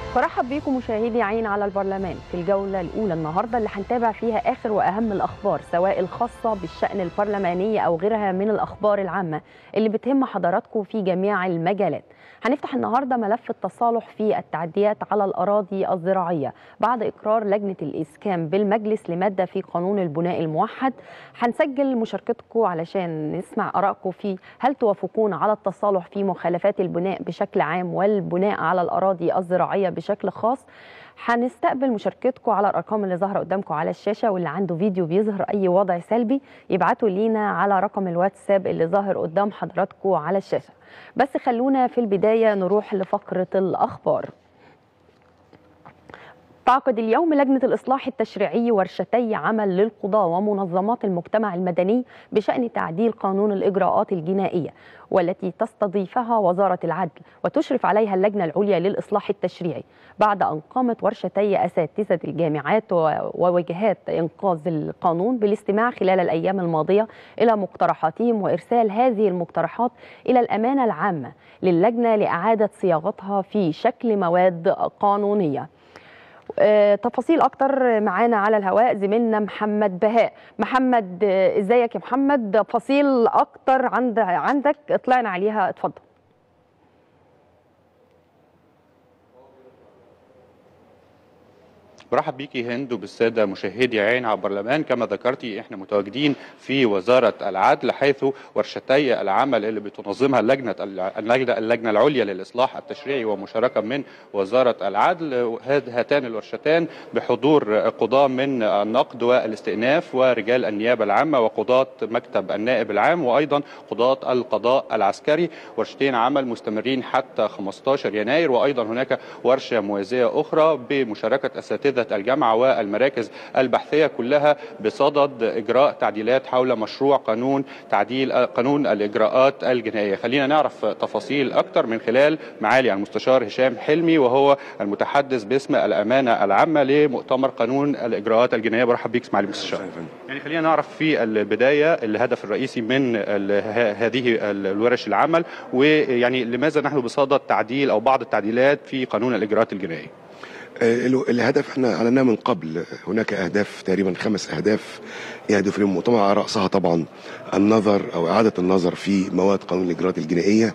فرحب بيكم مشاهدي عين على البرلمان في الجولة الأولى النهاردة اللي هنتابع فيها آخر وأهم الأخبار سواء الخاصة بالشأن البرلماني أو غيرها من الأخبار العامة اللي بتهم حضراتكم في جميع المجالات هنفتح النهارده ملف التصالح في التعديات على الاراضي الزراعيه بعد اقرار لجنه الاسكان بالمجلس لماده في قانون البناء الموحد هنسجل مشاركتكم علشان نسمع ارائكم في هل توافقون على التصالح في مخالفات البناء بشكل عام والبناء على الاراضي الزراعيه بشكل خاص هنستقبل مشاركتكم على الارقام اللي ظاهره قدامكم على الشاشه واللي عنده فيديو بيظهر اي وضع سلبي يبعتوا لينا على رقم الواتساب اللي ظاهر قدام حضراتكم على الشاشه بس خلونا في البدايه نروح لفقره الاخبار تعقد اليوم لجنة الإصلاح التشريعي ورشتي عمل للقضاة ومنظمات المجتمع المدني بشأن تعديل قانون الإجراءات الجنائية والتي تستضيفها وزارة العدل وتشرف عليها اللجنة العليا للإصلاح التشريعي بعد أن قامت ورشتي أساتذة الجامعات ووجهات إنقاذ القانون بالاستماع خلال الأيام الماضية إلى مقترحاتهم وإرسال هذه المقترحات إلى الأمانة العامة للجنة لإعادة صياغتها في شكل مواد قانونية تفاصيل اكتر معانا على الهواء زميلنا محمد بهاء محمد ازيك يا محمد تفاصيل اكتر عند عندك طلعنا عليها اتفضل برحب بيكي هند وبالساده مشاهدي عين على البرلمان كما ذكرتي احنا متواجدين في وزاره العدل حيث ورشتي العمل اللي بتنظمها اللجنه اللجنه اللجنه العليا للاصلاح التشريعي ومشاركه من وزاره العدل هاتان الورشتان بحضور قضاه من النقد والاستئناف ورجال النيابه العامه وقضاه مكتب النائب العام وايضا قضاه القضاء العسكري ورشتين عمل مستمرين حتى 15 يناير وايضا هناك ورشه موازيه اخرى بمشاركه اساتذه اساتذه الجامعه والمراكز البحثيه كلها بصدد اجراء تعديلات حول مشروع قانون تعديل قانون الاجراءات الجنائيه خلينا نعرف تفاصيل اكثر من خلال معالي المستشار هشام حلمي وهو المتحدث باسم الامانه العامه لمؤتمر قانون الاجراءات الجنائيه برحب بيك معالي المستشار يعني خلينا نعرف في البدايه الهدف الرئيسي من هذه الورش العمل ويعني لماذا نحن بصدد تعديل او بعض التعديلات في قانون الاجراءات الجنائيه الهدف احنا اعلناه من قبل هناك اهداف تقريبا خمس اهداف يهدف للمؤتمر على راسها طبعا النظر او اعاده النظر في مواد قانون الاجراءات الجنائيه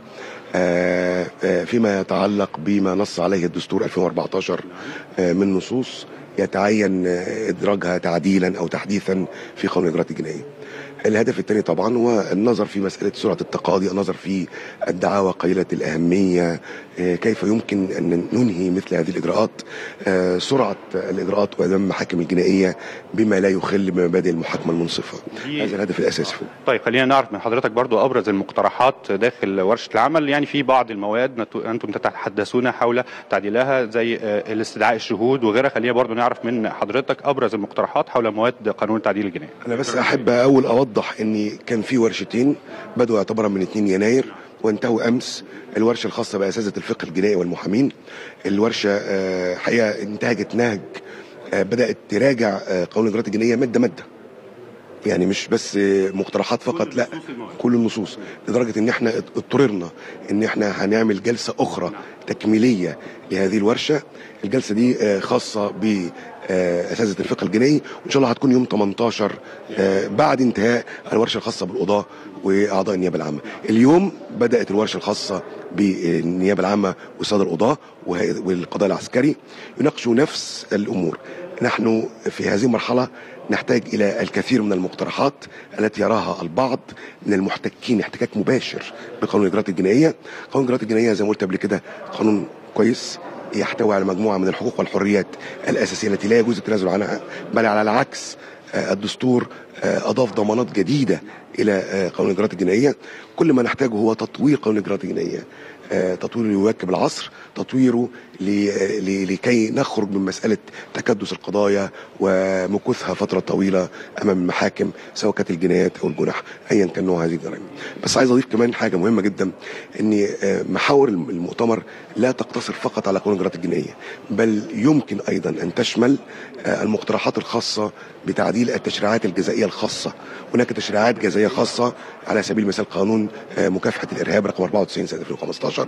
فيما يتعلق بما نص عليه الدستور 2014 من نصوص يتعين ادراجها تعديلا او تحديثا في قانون الاجراءات الجنائيه. الهدف الثاني طبعا هو النظر في مسألة سرعة التقاضي النظر في الدعاوى قليلة الأهمية كيف يمكن أن ننهي مثل هذه الإجراءات سرعة الإجراءات وأمام المحاكم الجنائية بما لا يخل بمبادئ المحاكمة المنصفة هذا الهدف الأساسي طيب خلينا نعرف من حضرتك برضو أبرز المقترحات داخل ورشة العمل يعني في بعض المواد أنتم تتحدثون حول تعديلها زي الاستدعاء الشهود وغيرها خلينا برضو نعرف من حضرتك أبرز المقترحات حول مواد قانون التعديل الجنائي أنا بس أحب أول أوضح أن كان في ورشتين بدوا اعتبارا من 2 يناير وانتهوا امس الورشه الخاصه باساتذه الفقه الجنائي والمحامين الورشه حقيقه انتهجت نهج بدات تراجع قانون الاجراءات الجنائيه ماده ماده يعني مش بس مقترحات فقط لا كل النصوص لدرجه ان احنا اضطررنا ان احنا هنعمل جلسه اخرى تكميليه لهذه الورشه الجلسه دي خاصه ب اساتذه الفقه الجنائي وان شاء الله هتكون يوم 18 بعد انتهاء الورشه الخاصه بالقضاه واعضاء النيابه العامه. اليوم بدات الورشه الخاصه بالنيابه العامه والساده القضاه والقضاء العسكري يناقشوا نفس الامور. نحن في هذه المرحله نحتاج الى الكثير من المقترحات التي يراها البعض من المحتكين احتكاك مباشر بقانون الاجراءات الجنائيه. قانون الاجراءات الجنائيه زي ما قلت قبل كده قانون كويس يحتوي على مجموعه من الحقوق والحريات الاساسيه التي لا يجوز التنازل عنها بل على العكس الدستور اضاف ضمانات جديده الى قانون الاجراءات الجنائيه كل ما نحتاجه هو تطوير قانون الاجراءات الجنائيه تطويره ليواكب العصر تطويره لكي نخرج من مسألة تكدس القضايا ومكوثها فترة طويلة أمام المحاكم سواء كانت الجنايات أو الجنح أيا كان نوع هذه الجرائم بس عايز أضيف كمان حاجة مهمة جدا أن محاور المؤتمر لا تقتصر فقط على قانون الإجراءات الجنائية بل يمكن أيضا أن تشمل المقترحات الخاصة بتعديل التشريعات الجزائية الخاصة هناك تشريعات جزائية قضيه خاصه على سبيل المثال قانون آه، مكافحه الارهاب رقم 94 سنه 2015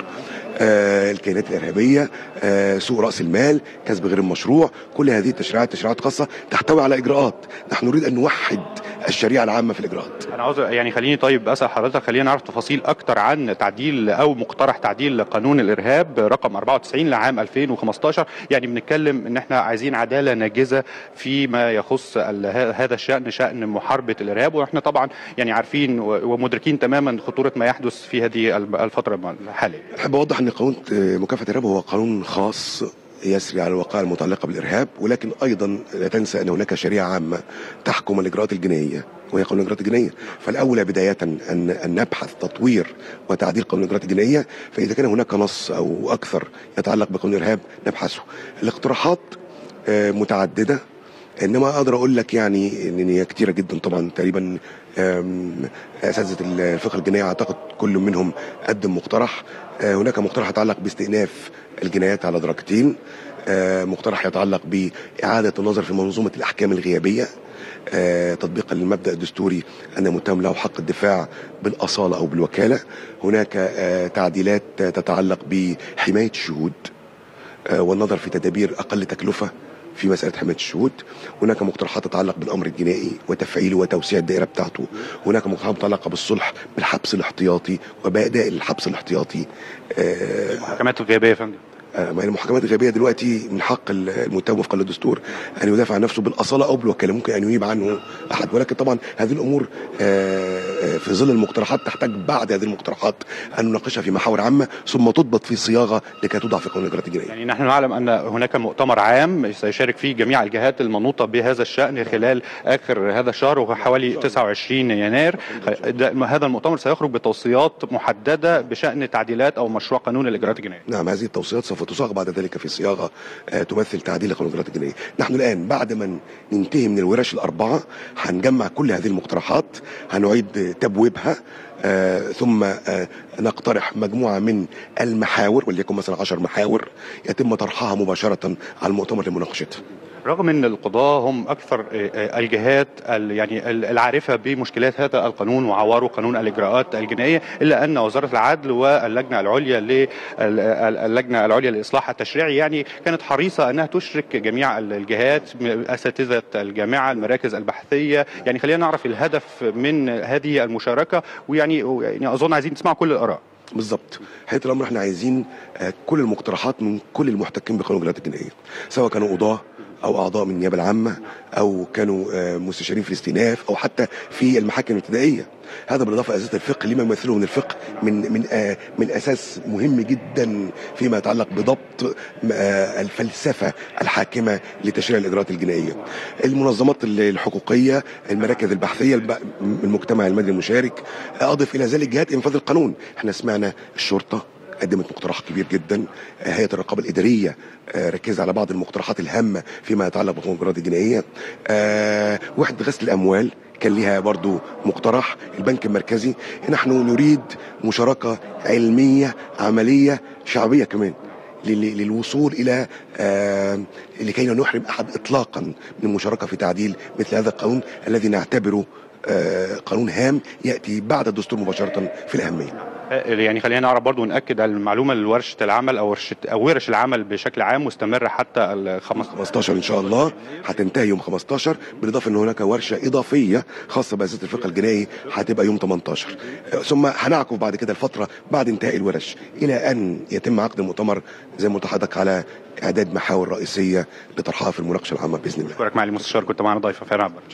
آه، الكيانات الارهابيه آه، سوق راس المال كسب غير المشروع كل هذه التشريعات تشريعات خاصه تحتوي على اجراءات نحن نريد ان نوحد الشريعه العامه في الاجراءات انا عاوز يعني خليني طيب اسال حضرتك خلينا نعرف تفاصيل اكتر عن تعديل او مقترح تعديل قانون الارهاب رقم 94 لعام 2015 يعني بنتكلم ان احنا عايزين عداله ناجزه فيما يخص ال- ه- هذا الشان شان محاربه الارهاب واحنا طبعا يعني عارفين و- ومدركين تماما خطوره ما يحدث في هذه الب- الفتره الحاليه احب اوضح ان قانون آه، مكافحه الارهاب هو قانون خاص يسري على الوقائع المتعلقه بالارهاب ولكن ايضا لا تنسى ان هناك شريعه عامه تحكم الاجراءات الجنائيه وهي قانون الاجراءات الجنائيه فالاولى بدايه ان ان نبحث تطوير وتعديل قانون الاجراءات الجنائيه فاذا كان هناك نص او اكثر يتعلق بقانون الارهاب نبحثه الاقتراحات آه، متعدده انما اقدر اقول لك يعني ان هي كتيره جدا طبعا تقريبا آم، اساتذه الفقه الجنائي اعتقد كل منهم قدم مقترح آه، هناك مقترح يتعلق باستئناف الجنايات على درجتين آه، مقترح يتعلق باعاده النظر في منظومه الاحكام الغيابيه آه، تطبيقا للمبدا الدستوري ان المتهم له حق الدفاع بالاصاله او بالوكاله هناك آه، تعديلات تتعلق بحمايه الشهود آه، والنظر في تدابير اقل تكلفه في مساله حمايه الشهود هناك مقترحات تتعلق بالامر الجنائي وتفعيله وتوسيع الدائره بتاعته هناك مقترحات متعلقه بالصلح بالحبس الاحتياطي وباداء الحبس الاحتياطي آه، المحاكمات الغيابيه يا فندم آه، ما هي المحاكمات الغيابيه دلوقتي من حق المتهم وفقا للدستور ان يدافع عن نفسه بالاصاله او بالوكاله ممكن ان ينيب عنه احد ولكن طبعا هذه الامور آه، آه، في ظل المقترحات تحتاج بعد هذه المقترحات ان نناقشها في محاور عامه ثم تضبط في صياغه لكي توضع في قانون الاجراءات الجنائيه يعني نحن نعلم ان هناك مؤتمر عام سيشارك فيه جميع الجهات المنوطه بهذا الشان خلال اخر هذا الشهر وهو حوالي 29 يناير ده- هذا المؤتمر سيخرج بتوصيات محدده بشان تعديلات او مشروع قانون الاجراءات الجنائيه نعم هذه التوصيات سوف تصاغ بعد ذلك في صياغه آه، تمثل تعديل قانون الاجراءات الجنائيه. نحن الان بعد ما ننتهي من الورش الاربعه هنجمع كل هذه المقترحات هنعيد تبويبها آه ثم آه نقترح مجموعه من المحاور وليكن مثلا 10 محاور يتم طرحها مباشره على المؤتمر لمناقشتها. رغم ان القضاه هم اكثر آه، آه، الجهات ال- يعني ال- العارفه بمشكلات هذا القانون وعواره قانون الاجراءات الجنائيه الا ان وزاره العدل واللجنه العليا للجنه العليا للاصلاح التشريعي يعني كانت حريصه انها تشرك جميع ال- الجهات م- اساتذه الجامعه المراكز البحثيه يعني خلينا نعرف الهدف من هذه المشاركه ويعني يعني اظن عايزين نسمع كل الاراء بالظبط حقيقه الامر احنا عايزين آه، كل المقترحات من كل المحتكين بقانون الاجراءات الجنائيه سواء كانوا قضاه او اعضاء من النيابه العامه او كانوا آه، مستشارين في الاستئناف او حتى في المحاكم الابتدائيه هذا بالاضافه الى اساس الفقه لما يمثله من الفقه من من آه من اساس مهم جدا فيما يتعلق بضبط آه الفلسفه الحاكمه لتشريع الاجراءات الجنائيه. المنظمات الحقوقيه، المراكز البحثيه، الب- المجتمع المدني المشارك، اضف الى ذلك جهات انفاذ القانون، احنا سمعنا الشرطه قدمت مقترح كبير جدا آه، هيئه الرقابه الاداريه آه، ركزت على بعض المقترحات الهامه فيما يتعلق بقانون الاجراءات الجنائيه آه، وحده غسل الاموال كان ليها برضو مقترح البنك المركزي نحن نريد مشاركه علميه عمليه شعبيه كمان لل- للوصول الى آه لكي لا نحرم احد اطلاقا من المشاركه في تعديل مثل هذا القانون الذي نعتبره آه قانون هام ياتي بعد الدستور مباشره في الاهميه يعني خلينا نعرف برضو ناكد على المعلومه لورشه العمل او ورشه او ورش العمل بشكل عام مستمره حتى ال 15 15 ان شاء الله هتنتهي يوم 15 بالاضافه ان هناك ورشه اضافيه خاصه باساتذه الفقه الجنائي هتبقى يوم 18 آه، ثم هنعكف بعد كده الفتره بعد انتهاء الورش الى ان يتم عقد المؤتمر زي ما قلت لحضرتك على اعداد محاور رئيسيه لطرحها في المناقشه العامه باذن الله اشكرك معالي المستشار كنت معنا ضيفه فعلا عبر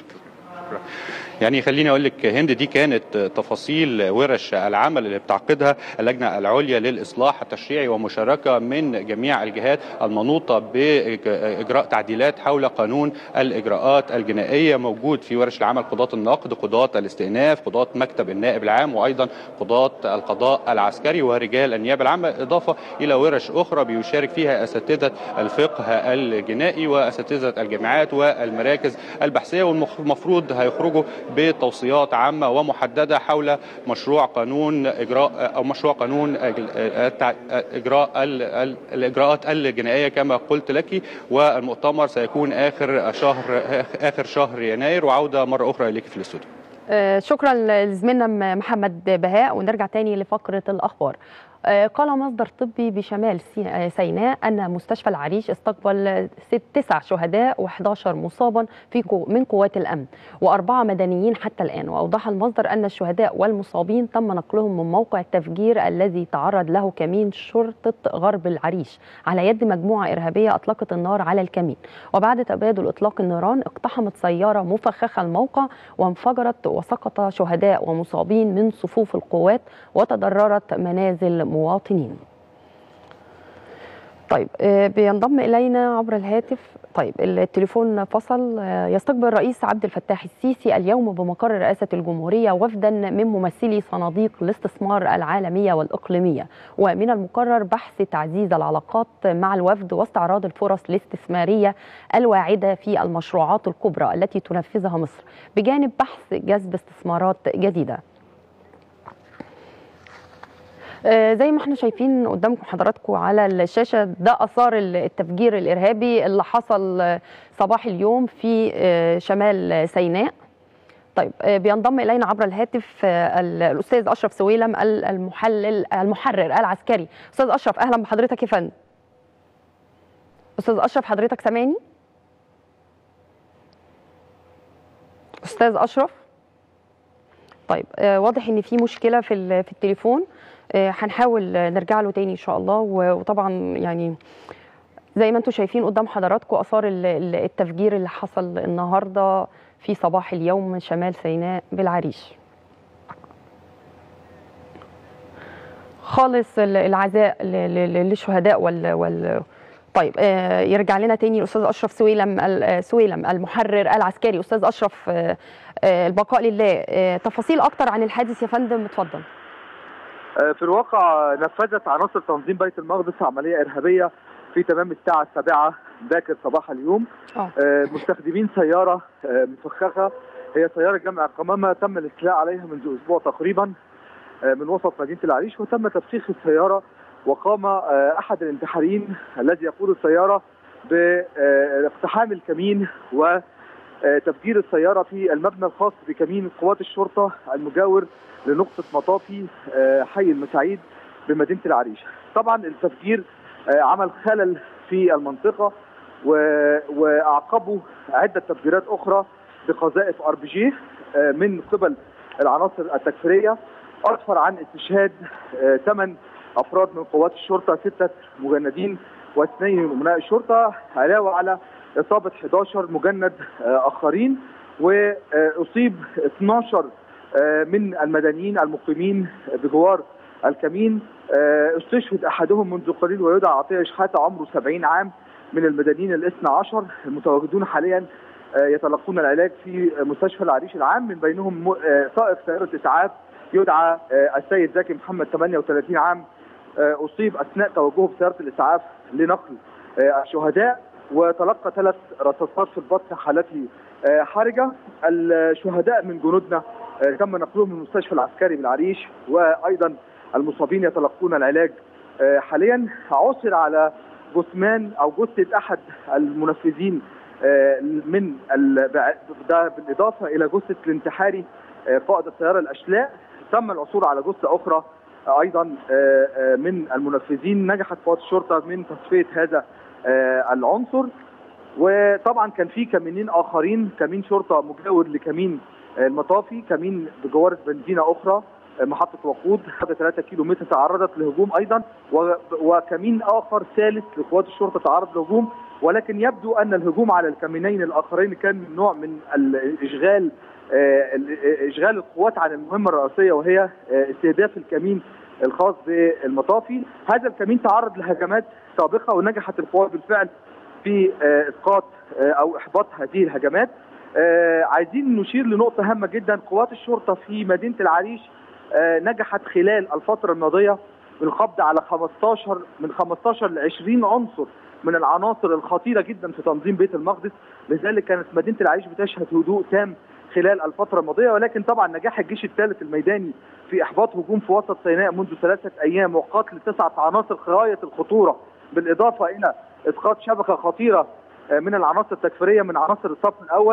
يعني خليني اقول لك هند دي كانت تفاصيل ورش العمل اللي بتعقدها اللجنه العليا للاصلاح التشريعي ومشاركه من جميع الجهات المنوطه باجراء تعديلات حول قانون الاجراءات الجنائيه موجود في ورش العمل قضاه النقد قضاه الاستئناف قضاه مكتب النائب العام وايضا قضاه القضاء العسكري ورجال النيابه العامه اضافه الى ورش اخرى بيشارك فيها اساتذه الفقه الجنائي واساتذه الجامعات والمراكز البحثيه والمفروض هيخرجوا بتوصيات عامه ومحدده حول مشروع قانون اجراء او مشروع قانون التع- اجراء ال- ال- الاجراءات الجنائيه كما قلت لك والمؤتمر سيكون اخر شهر اخر شهر يناير وعوده مره اخرى اليك في الاستوديو آه، شكرا لزميلنا محمد بهاء ونرجع تاني لفقرة الأخبار آه، قال مصدر طبي بشمال سي- آه، سيناء أن مستشفى العريش استقبل ست- تسع شهداء و11 مصابا في قو- من قوات الأمن وأربعة مدنيين حتى الآن وأوضح المصدر أن الشهداء والمصابين تم نقلهم من موقع التفجير الذي تعرض له كمين شرطة غرب العريش على يد مجموعة إرهابية أطلقت النار على الكمين وبعد تبادل إطلاق النيران اقتحمت سيارة مفخخة الموقع وانفجرت وسقط شهداء ومصابين من صفوف القوات وتضررت منازل مواطنين طيب آه، بينضم إلينا عبر الهاتف طيب التليفون فصل آه، يستقبل الرئيس عبد الفتاح السيسي اليوم بمقر رئاسة الجمهورية وفدا من ممثلي صناديق الاستثمار العالمية والإقليمية ومن المقرر بحث تعزيز العلاقات مع الوفد واستعراض الفرص الاستثمارية الواعدة في المشروعات الكبرى التي تنفذها مصر بجانب بحث جذب استثمارات جديدة آه، زي ما احنا شايفين قدامكم حضراتكم على الشاشة ده أثار التفجير الإرهابي اللي حصل آه، صباح اليوم في آه، شمال سيناء طيب آه، بينضم إلينا عبر الهاتف آه، ال- الأستاذ أشرف سويلم ال- المحلل المحرر العسكري أستاذ أشرف أهلا بحضرتك يا فندم أستاذ أشرف حضرتك سامعني أستاذ أشرف طيب آه، واضح ان في مشكله في ال- في التليفون آه، هنحاول آه، نرجع له تاني ان شاء الله و- وطبعا يعني زي ما انتم شايفين قدام حضراتكم اثار ال- ال- التفجير اللي حصل النهارده في صباح اليوم من شمال سيناء بالعريش خالص ال- العزاء ل- ل- ل- للشهداء وال, وال طيب آه، يرجع لنا تاني الاستاذ اشرف سويلم ال- آه، سويلم المحرر العسكري استاذ اشرف آه، آه، البقاء لله آه، تفاصيل اكتر عن الحادث يا فندم اتفضل آه، في الواقع نفذت عناصر تنظيم بيت المقدس عمليه ارهابيه في تمام الساعه السابعه باكر صباح اليوم اه آه، مستخدمين سياره آه، مفخخه هي سياره جمع قمامه تم الاستيلاء عليها منذ اسبوع تقريبا آه، من وسط مدينه العريش وتم تفسيخ السياره وقام آه، احد الانتحاريين الذي يقود السياره باقتحام الكمين وتفجير السياره في المبنى الخاص بكمين قوات الشرطه المجاور لنقطه مطافي آه، حي المساعيد بمدينه العريش. طبعا التفجير آه، عمل خلل في المنطقه و- واعقبوا عده تفجيرات اخرى بقذائف ار بي جي من قبل العناصر التكفيريه اسفر عن استشهاد ثمان افراد من قوات الشرطه سته مجندين واثنين من امناء الشرطه علاوه على اصابه 11 مجند آه، اخرين واصيب 12 آه، من المدنيين المقيمين بجوار الكمين آه، استشهد احدهم منذ قليل ويدعى عطيه شحاته عمره 70 عام من المدنيين الاثنى عشر المتواجدون حاليا آه، يتلقون العلاج في مستشفى العريش العام من بينهم م- آه، سائق سياره اسعاف يدعى آه، السيد زكي محمد 38 عام آه، اصيب اثناء توجهه بسياره الاسعاف لنقل آه، الشهداء وتلقى ثلاث رصاصات في البطن حالته آه، حرجه الشهداء من جنودنا آه، تم نقلهم من المستشفى العسكري بالعريش وايضا المصابين يتلقون العلاج آه، حاليا عثر على جثمان او جثه احد المنفذين آه، من ال- بع- ده بالاضافه الى جثه الانتحاري آه، قائد السياره الاشلاء تم العثور على جثه اخرى آه، ايضا آه، آه، من المنفذين نجحت قوات الشرطه من تصفيه هذا آه، العنصر وطبعا كان في كمينين اخرين كمين شرطه مجاور لكمين آه، المطافي كمين بجوار بنزينه اخرى آه، محطه وقود حوالي 3 كيلو متر تعرضت لهجوم ايضا و- وكمين اخر ثالث لقوات الشرطه تعرض لهجوم ولكن يبدو ان الهجوم على الكمينين الاخرين كان من نوع من الاشغال آه، ال- اشغال القوات عن المهمه الرئيسيه وهي آه، استهداف الكمين الخاص بالمطافي هذا الكمين تعرض لهجمات سابقه ونجحت القوات بالفعل في آه، اسقاط آه، او احباط هذه الهجمات آه، عايزين نشير لنقطه هامه جدا قوات الشرطه في مدينه العريش آه، نجحت خلال الفتره الماضيه بالقبض على 15 من 15 ل 20 عنصر من العناصر الخطيره جدا في تنظيم بيت المقدس لذلك كانت مدينه العريش بتشهد هدوء تام خلال الفترة الماضية ولكن طبعا نجاح الجيش الثالث الميداني في إحباط هجوم في وسط سيناء منذ ثلاثة أيام وقتل تسعة عناصر غاية الخطورة بالإضافة إلى إسقاط شبكة خطيرة آه، من العناصر التكفيرية من عناصر الصف الأول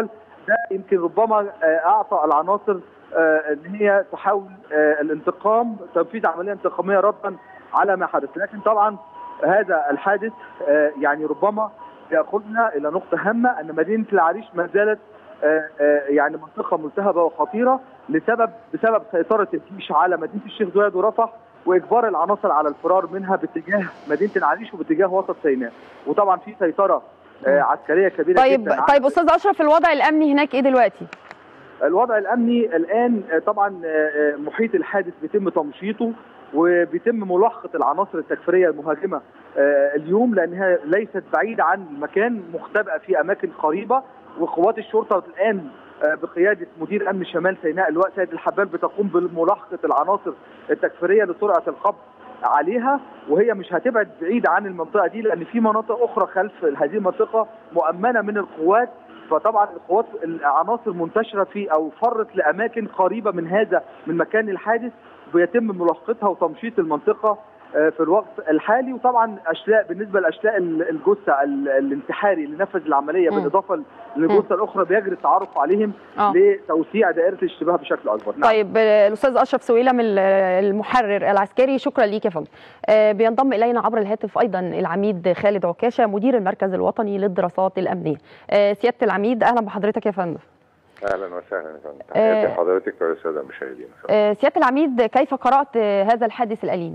ده يمكن ربما اعطى العناصر ان هي تحاول الانتقام تنفيذ عمليه انتقاميه ردا على ما حدث لكن طبعا هذا الحادث يعني ربما ياخذنا الى نقطه هامه ان مدينه العريش ما زالت يعني منطقه ملتهبه وخطيره لسبب بسبب سيطره الجيش على مدينه الشيخ زويد ورفح واجبار العناصر على الفرار منها باتجاه مدينه العريش وباتجاه وسط سيناء وطبعا في سيطره عسكريه كبيره طيب جدا طيب استاذ اشرف الوضع الامني هناك ايه دلوقتي؟ الوضع الامني الان طبعا محيط الحادث بيتم تمشيطه وبيتم ملاحقه العناصر التكفيريه المهاجمه اليوم لانها ليست بعيده عن المكان مختبئه في اماكن قريبه وقوات الشرطه الان بقياده مدير امن شمال سيناء اللواء سيد الحبال بتقوم بملاحقه العناصر التكفيريه لسرعه القبض عليها وهي مش هتبعد بعيد عن المنطقه دي لان في مناطق اخرى خلف هذه المنطقه مؤمنه من القوات فطبعا القوات العناصر منتشره في او فرت لاماكن قريبه من هذا من مكان الحادث بيتم ملاحقتها وتمشيط المنطقه في الوقت الحالي وطبعا اشلاء بالنسبه لاشلاء الجثه الانتحاري اللي نفذ العمليه بالاضافه للجثه الاخرى بيجري التعرف عليهم آه. لتوسيع دائره الاشتباه بشكل اكبر نعم. طيب الاستاذ اشرف سويلم المحرر العسكري شكرا ليك يا فندم بينضم الينا عبر الهاتف ايضا العميد خالد عكاشه مدير المركز الوطني للدراسات الامنيه سياده العميد اهلا بحضرتك يا فندم اهلا وسهلا يا فندم تحياتي لحضرتك وللساده المشاهدين سياده العميد كيف قرات هذا الحادث الاليم؟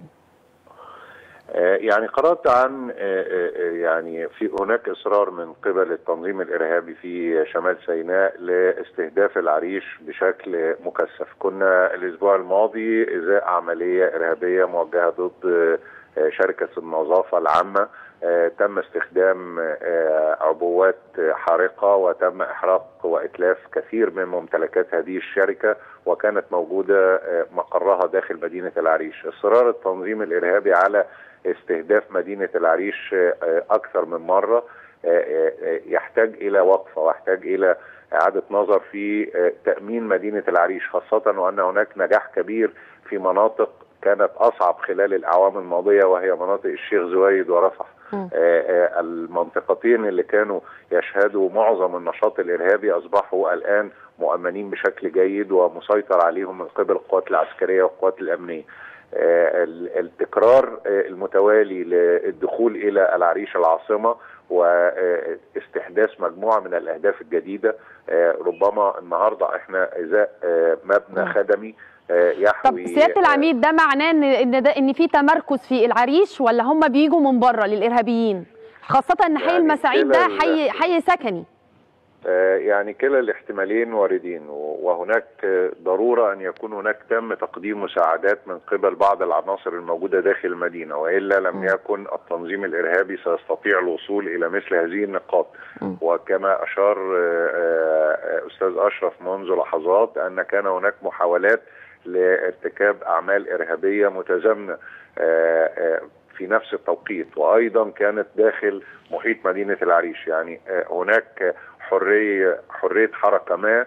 يعني قرأت عن يعني في هناك إصرار من قبل التنظيم الإرهابي في شمال سيناء لاستهداف العريش بشكل مكثف كنا الأسبوع الماضي إزاء عملية إرهابية موجهة ضد شركة النظافة العامة تم استخدام عبوات حارقة وتم إحراق وإتلاف كثير من ممتلكات هذه الشركة وكانت موجودة مقرها داخل مدينة العريش إصرار التنظيم الإرهابي على استهداف مدينة العريش أكثر من مرة يحتاج إلى وقفة ويحتاج إلى إعادة نظر في تأمين مدينة العريش خاصة وأن هناك نجاح كبير في مناطق كانت أصعب خلال الأعوام الماضية وهي مناطق الشيخ زويد ورفح المنطقتين اللي كانوا يشهدوا معظم النشاط الإرهابي أصبحوا الآن مؤمنين بشكل جيد ومسيطر عليهم من قبل القوات العسكرية والقوات الأمنية التكرار المتوالي للدخول الى العريش العاصمه واستحداث مجموعه من الاهداف الجديده ربما النهارده احنا ازاء مبنى خدمي يحوي طب سياده العميد ده معناه ان ان ده ان في تمركز في العريش ولا هم بيجوا من بره للارهابيين خاصه ان حي يعني المساعيد ده حي حي سكني يعني كلا الاحتمالين واردين وهناك ضرورة أن يكون هناك تم تقديم مساعدات من قبل بعض العناصر الموجودة داخل المدينة وإلا لم يكن التنظيم الإرهابي سيستطيع الوصول إلى مثل هذه النقاط وكما أشار أستاذ أشرف منذ لحظات أن كان هناك محاولات لارتكاب أعمال إرهابية متزامنة في نفس التوقيت وايضا كانت داخل محيط مدينه العريش يعني هناك حريه حريه حركه ما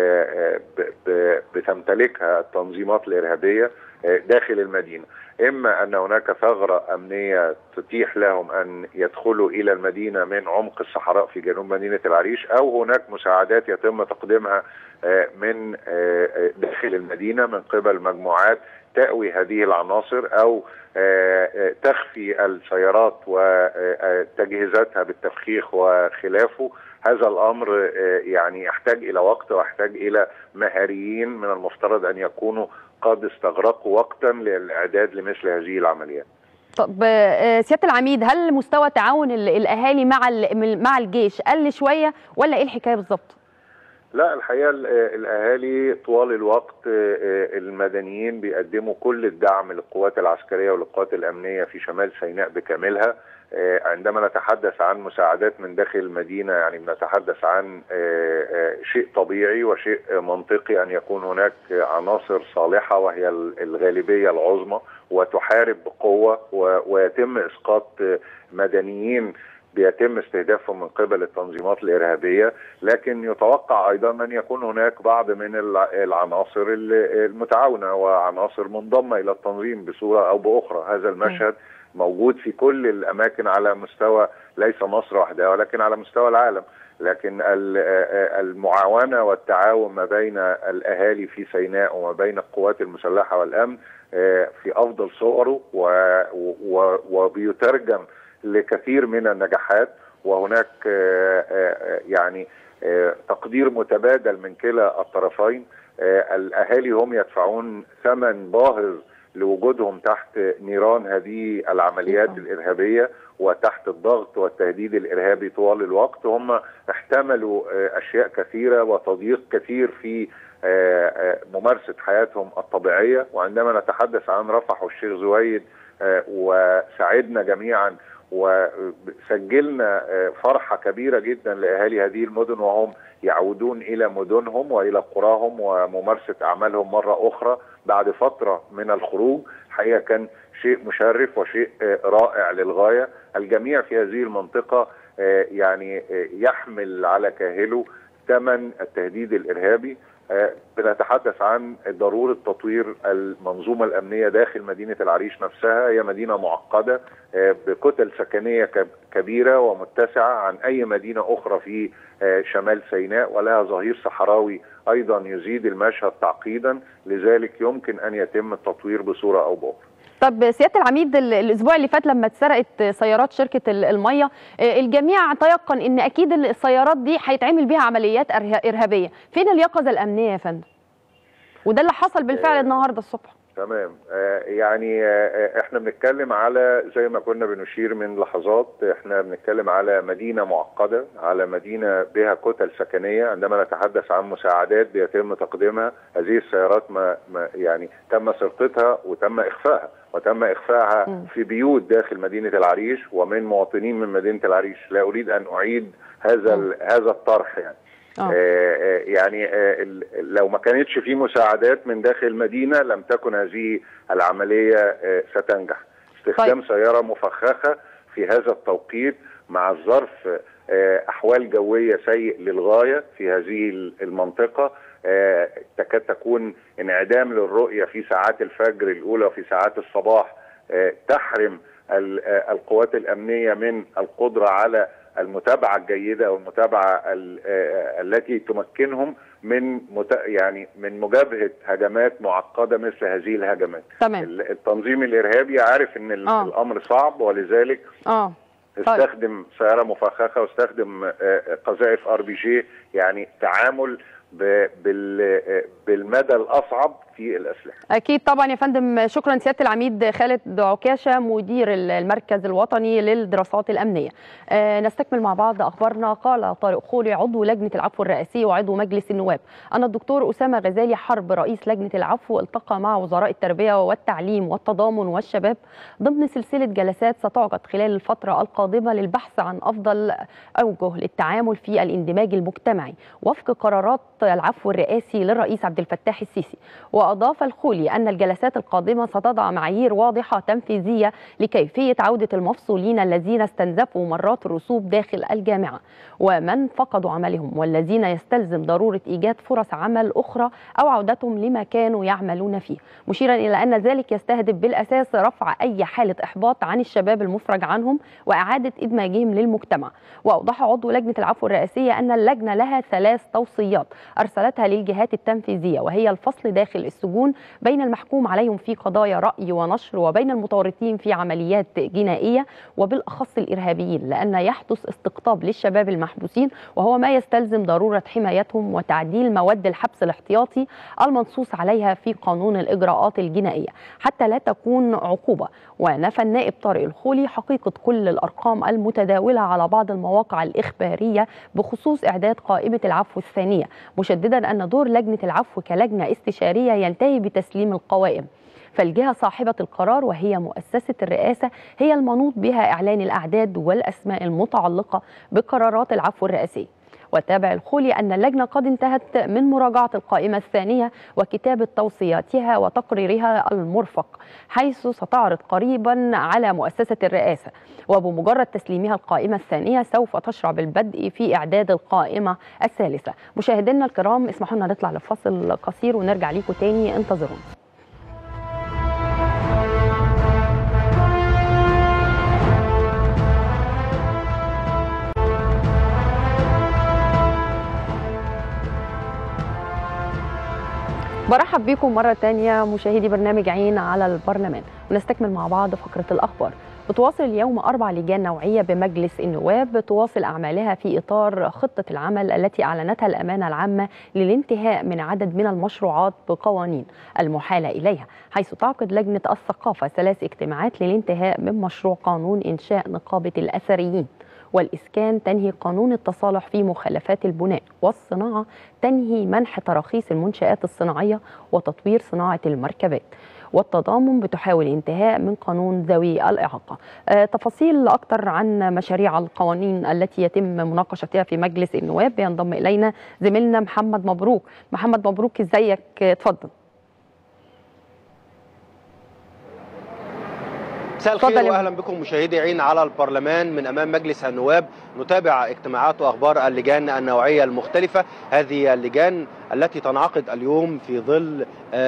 بتمتلكها التنظيمات الارهابيه داخل المدينه اما ان هناك ثغره امنيه تتيح لهم ان يدخلوا الى المدينه من عمق الصحراء في جنوب مدينه العريش او هناك مساعدات يتم تقديمها من داخل المدينه من قبل مجموعات تأوي هذه العناصر أو تخفي السيارات وتجهيزاتها بالتفخيخ وخلافه هذا الأمر يعني يحتاج إلى وقت ويحتاج إلى مهاريين من المفترض أن يكونوا قد استغرقوا وقتا للإعداد لمثل هذه العمليات طب سياده العميد هل مستوى تعاون الاهالي مع مع الجيش قل شويه ولا ايه الحكايه بالظبط؟ لا الحقيقه الاهالي طوال الوقت المدنيين بيقدموا كل الدعم للقوات العسكريه وللقوات الامنيه في شمال سيناء بكاملها عندما نتحدث عن مساعدات من داخل المدينه يعني بنتحدث عن شيء طبيعي وشيء منطقي ان يكون هناك عناصر صالحه وهي الغالبيه العظمى وتحارب بقوه ويتم اسقاط مدنيين بيتم استهدافهم من قبل التنظيمات الارهابيه لكن يتوقع ايضا ان يكون هناك بعض من العناصر المتعاونه وعناصر منضمه الى التنظيم بصوره او باخرى هذا المشهد موجود في كل الاماكن على مستوى ليس مصر وحدها ولكن على مستوى العالم لكن ال- آه، المعاونه والتعاون ما بين الاهالي في سيناء وما بين القوات المسلحه والامن آه، في افضل صوره و- و- وبيترجم لكثير من النجاحات وهناك آه، آه، يعني آه، تقدير متبادل من كلا الطرفين آه، الاهالي هم يدفعون ثمن باهظ لوجودهم تحت نيران هذه العمليات طبعاً. الارهابيه وتحت الضغط والتهديد الارهابي طوال الوقت هم احتملوا آه، اشياء كثيره وتضييق كثير في آه، آه، ممارسه حياتهم الطبيعيه وعندما نتحدث عن رفح والشيخ زويد آه، وسعدنا جميعا وسجلنا آه، فرحه كبيره جدا لاهالي هذه المدن وهم يعودون الى مدنهم والى قراهم وممارسه اعمالهم مره اخرى بعد فتره من الخروج حقيقه كان شيء مشرف وشيء آه، رائع للغايه الجميع في هذه المنطقه آه، يعني آه، يحمل على كاهله ثمن التهديد الارهابي آه، بنتحدث عن ضروره تطوير المنظومه الامنيه داخل مدينه العريش نفسها هي مدينه معقده آه، بكتل سكنيه كب- كبيره ومتسعه عن اي مدينه اخرى في آه، شمال سيناء ولها ظهير صحراوي ايضا يزيد المشهد تعقيدا لذلك يمكن ان يتم التطوير بصوره او باخرى طب سياده العميد ال- الاسبوع اللي فات لما اتسرقت سيارات شركه ال- الميه آه، الجميع تيقن ان اكيد السيارات دي هيتعمل بيها عمليات أره- ارهابيه فين اليقظه الامنيه يا فندم وده اللي حصل بالفعل آه، النهارده الصبح تمام آه، يعني آه، احنا بنتكلم على زي ما كنا بنشير من لحظات احنا بنتكلم على مدينة معقدة على مدينة بها كتل سكنية عندما نتحدث عن مساعدات بيتم تقديمها هذه السيارات ما, ما يعني تم سرقتها وتم اخفائها وتم اخفائها مم. في بيوت داخل مدينة العريش ومن مواطنين من مدينة العريش لا اريد ان اعيد هذا مم. ال- هذا الطرح يعني اه آه، آه، يعني آه، ال- لو ما كانتش في مساعدات من داخل المدينه لم تكن هذه العمليه آه، ستنجح. استخدام سياره مفخخه في هذا التوقيت مع الظرف آه، احوال جويه سيء للغايه في هذه ال- المنطقه آه، تكاد تكون انعدام للرؤيه في ساعات الفجر الاولى وفي ساعات الصباح آه، تحرم ال- آه، القوات الامنيه من القدره على المتابعه الجيده والمتابعه ال- آه، التي تمكنهم من مت... يعني من مجابهه هجمات معقده مثل هذه الهجمات. تمام ال- التنظيم الارهابي عارف ان ال- آه. الامر صعب ولذلك اه استخدم سياره مفخخه واستخدم آه، قذائف ار بي جي يعني تعامل ب- بال- آه، بالمدى الاصعب في الاسلحه. اكيد طبعا يا فندم شكرا سياده العميد خالد عكاشه مدير المركز الوطني للدراسات الامنيه آه نستكمل مع بعض اخبارنا قال طارق خولي عضو لجنه العفو الرئاسي وعضو مجلس النواب ان الدكتور اسامه غزالي حرب رئيس لجنه العفو التقى مع وزراء التربيه والتعليم والتضامن والشباب ضمن سلسله جلسات ستعقد خلال الفتره القادمه للبحث عن افضل اوجه للتعامل في الاندماج المجتمعي وفق قرارات العفو الرئاسي للرئيس عبد الفتاح السيسي وأضاف الخولي أن الجلسات القادمة ستضع معايير واضحة تنفيذية لكيفية عودة المفصولين الذين استنزفوا مرات الرسوب داخل الجامعة ومن فقدوا عملهم والذين يستلزم ضرورة إيجاد فرص عمل أخرى أو عودتهم لما كانوا يعملون فيه مشيرا إلى أن ذلك يستهدف بالأساس رفع أي حالة إحباط عن الشباب المفرج عنهم وإعادة إدماجهم للمجتمع وأوضح عضو لجنة العفو الرئاسية أن اللجنة لها ثلاث توصيات أرسلتها للجهات التنفيذية وهي الفصل داخل السجون بين المحكوم عليهم في قضايا رأي ونشر وبين المتورطين في عمليات جنائية وبالأخص الإرهابيين لأن يحدث استقطاب للشباب المحبوسين وهو ما يستلزم ضرورة حمايتهم وتعديل مواد الحبس الاحتياطي المنصوص عليها في قانون الإجراءات الجنائية حتى لا تكون عقوبة ونفى النائب طارق الخولي حقيقة كل الأرقام المتداولة على بعض المواقع الإخبارية بخصوص إعداد قائمة العفو الثانية مشددا أن دور لجنة العفو كلجنة استشارية ينتهي بتسليم القوائم فالجهة صاحبة القرار وهي مؤسسة الرئاسة هي المنوط بها إعلان الأعداد والأسماء المتعلقة بقرارات العفو الرئاسي وتابع الخولي أن اللجنة قد انتهت من مراجعة القائمة الثانية وكتابة توصياتها وتقريرها المرفق حيث ستعرض قريبا على مؤسسة الرئاسة وبمجرد تسليمها القائمة الثانية سوف تشرع بالبدء في إعداد القائمة الثالثة مشاهدينا الكرام اسمحوا لنا نطلع لفاصل قصير ونرجع لكم تاني انتظرونا برحب بكم مرة تانية مشاهدي برنامج عين على البرلمان ونستكمل مع بعض فقرة الأخبار بتواصل اليوم أربع لجان نوعية بمجلس النواب بتواصل أعمالها في إطار خطة العمل التي أعلنتها الأمانة العامة للانتهاء من عدد من المشروعات بقوانين المحالة إليها حيث تعقد لجنة الثقافة ثلاث اجتماعات للانتهاء من مشروع قانون إنشاء نقابة الأثريين والإسكان تنهي قانون التصالح في مخالفات البناء والصناعة تنهي منح تراخيص المنشآت الصناعية وتطوير صناعة المركبات والتضامن بتحاول انتهاء من قانون ذوي الإعاقة آه تفاصيل أكثر عن مشاريع القوانين التي يتم مناقشتها في مجلس النواب بينضم إلينا زميلنا محمد مبروك محمد مبروك ازيك اتفضل مساء الخير واهلا بكم مشاهدي عين على البرلمان من امام مجلس النواب نتابع اجتماعات واخبار اللجان النوعيه المختلفه هذه اللجان التي تنعقد اليوم في ظل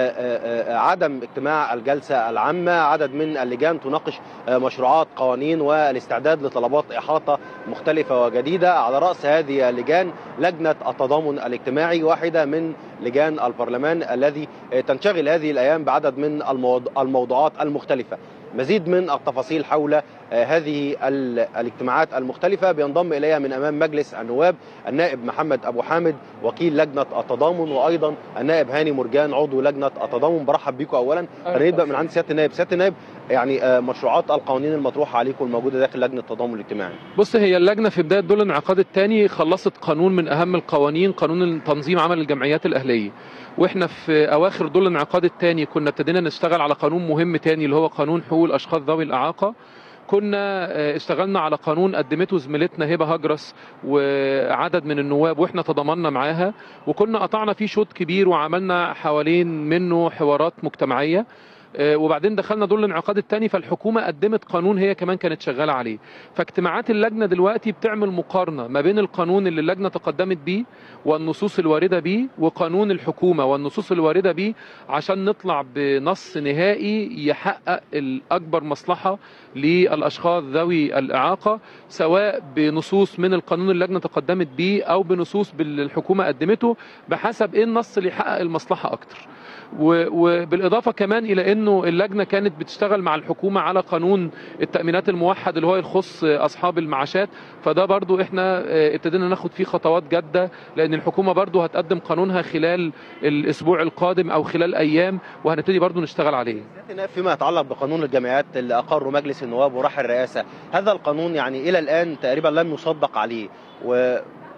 عدم اجتماع الجلسه العامه عدد من اللجان تناقش مشروعات قوانين والاستعداد لطلبات احاطه مختلفه وجديده على راس هذه اللجان لجنه التضامن الاجتماعي واحده من لجان البرلمان الذي تنشغل هذه الايام بعدد من الموضوعات المختلفه مزيد من التفاصيل حول هذه الاجتماعات المختلفة بينضم إليها من أمام مجلس النواب النائب محمد أبو حامد وكيل لجنة التضامن وأيضا النائب هاني مرجان عضو لجنة التضامن برحب بكم أولا نبدأ من عند سيادة النائب سيادة النائب يعني مشروعات القوانين المطروحة عليكم الموجودة داخل لجنة التضامن الاجتماعي بص هي اللجنة في بداية دول الانعقاد الثاني خلصت قانون من أهم القوانين قانون تنظيم عمل الجمعيات الأهلية واحنا في اواخر دول الانعقاد الثاني كنا ابتدينا نشتغل على قانون مهم تاني اللي هو قانون حقوق الاشخاص ذوي الاعاقه كنا اشتغلنا على قانون قدمته زميلتنا هبه هجرس وعدد من النواب واحنا تضامنا معاها وكنا قطعنا فيه شوط كبير وعملنا حوالين منه حوارات مجتمعيه وبعدين دخلنا دول الانعقاد الثاني فالحكومه قدمت قانون هي كمان كانت شغاله عليه فاجتماعات اللجنه دلوقتي بتعمل مقارنه ما بين القانون اللي اللجنه تقدمت بيه والنصوص الوارده بيه وقانون الحكومه والنصوص الوارده بيه عشان نطلع بنص نهائي يحقق الاكبر مصلحه للاشخاص ذوي الاعاقه سواء بنصوص من القانون اللي اللجنه تقدمت بيه او بنصوص بالحكومه قدمته بحسب ايه النص اللي يحقق المصلحه اكتر وبالاضافه كمان الى انه اللجنه كانت بتشتغل مع الحكومه على قانون التامينات الموحد اللي هو يخص اصحاب المعاشات فده برضو احنا ابتدينا ناخد فيه خطوات جاده لان الحكومه برضو هتقدم قانونها خلال الاسبوع القادم او خلال ايام وهنبتدي برضو نشتغل عليه فيما يتعلق بقانون الجامعات اللي اقره مجلس النواب وراح الرئاسه هذا القانون يعني الى الان تقريبا لم يصدق عليه و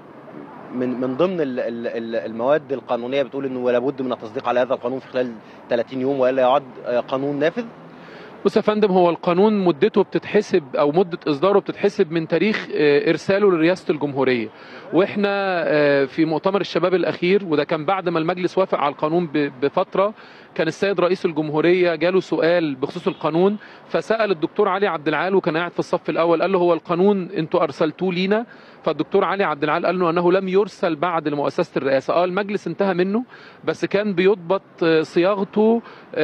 من من ضمن المواد القانونيه بتقول انه لابد من التصديق على هذا القانون في خلال 30 يوم والا يعد قانون نافذ بص يا فندم هو القانون مدته بتتحسب او مده اصداره بتتحسب من تاريخ ارساله لرئاسه الجمهوريه واحنا في مؤتمر الشباب الاخير وده كان بعد ما المجلس وافق على القانون بفتره كان السيد رئيس الجمهوريه جاله سؤال بخصوص القانون فسال الدكتور علي عبد العال وكان قاعد في الصف الاول قال له هو القانون انتوا ارسلتوه لينا فالدكتور علي عبد العال قال له انه لم يرسل بعد لمؤسسه الرئاسه اه المجلس انتهى منه بس كان بيضبط صياغته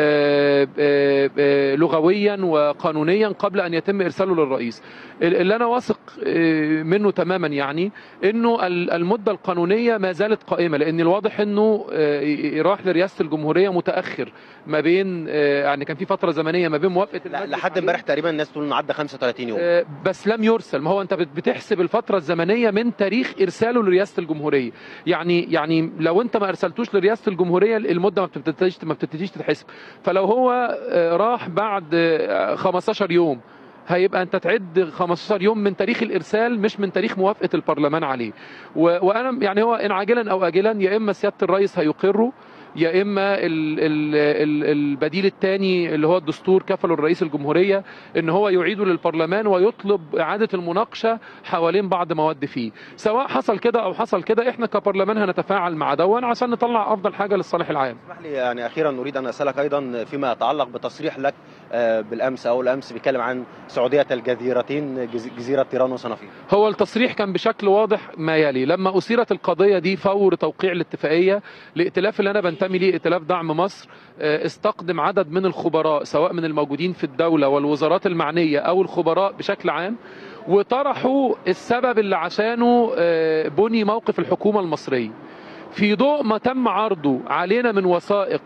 لغويا وقانونيا قبل ان يتم ارساله للرئيس اللي انا واثق منه تماما يعني انه المده القانونيه ما زالت قائمه لان الواضح انه راح لرئاسه الجمهوريه متاخر ما بين يعني كان في فتره زمنيه ما بين موافقه لحد امبارح تقريبا الناس تقول انه عدى 35 يوم بس لم يرسل ما هو انت بتحسب الفتره الزمنيه من تاريخ ارساله لرئاسه الجمهوريه يعني يعني لو انت ما ارسلتوش لرئاسه الجمهوريه المده ما بتبتديش ما بتبتديش تتحسب فلو هو راح بعد 15 يوم هيبقى انت تعد 15 يوم من تاريخ الارسال مش من تاريخ موافقه البرلمان عليه وانا يعني هو ان عاجلا او اجلا يا اما سياده الرئيس هيقره يا اما ال ال ال البديل الثاني اللي هو الدستور كفله الرئيس الجمهوريه ان هو يعيده للبرلمان ويطلب اعاده المناقشه حوالين بعض مواد فيه سواء حصل كده او حصل كده احنا كبرلمان هنتفاعل مع دون عشان نطلع افضل حاجه للصالح العام اسمح لي يعني اخيرا نريد ان اسالك ايضا فيما يتعلق بتصريح لك بالامس او الامس بيتكلم عن سعوديه الجزيرتين جزيره تيران وصنافير هو التصريح كان بشكل واضح ما يلي لما اثيرت القضيه دي فور توقيع الاتفاقيه لائتلاف اللي انا بنتمي ليه ائتلاف دعم مصر استقدم عدد من الخبراء سواء من الموجودين في الدوله والوزارات المعنيه او الخبراء بشكل عام وطرحوا السبب اللي عشانه بني موقف الحكومه المصريه في ضوء ما تم عرضه علينا من وثائق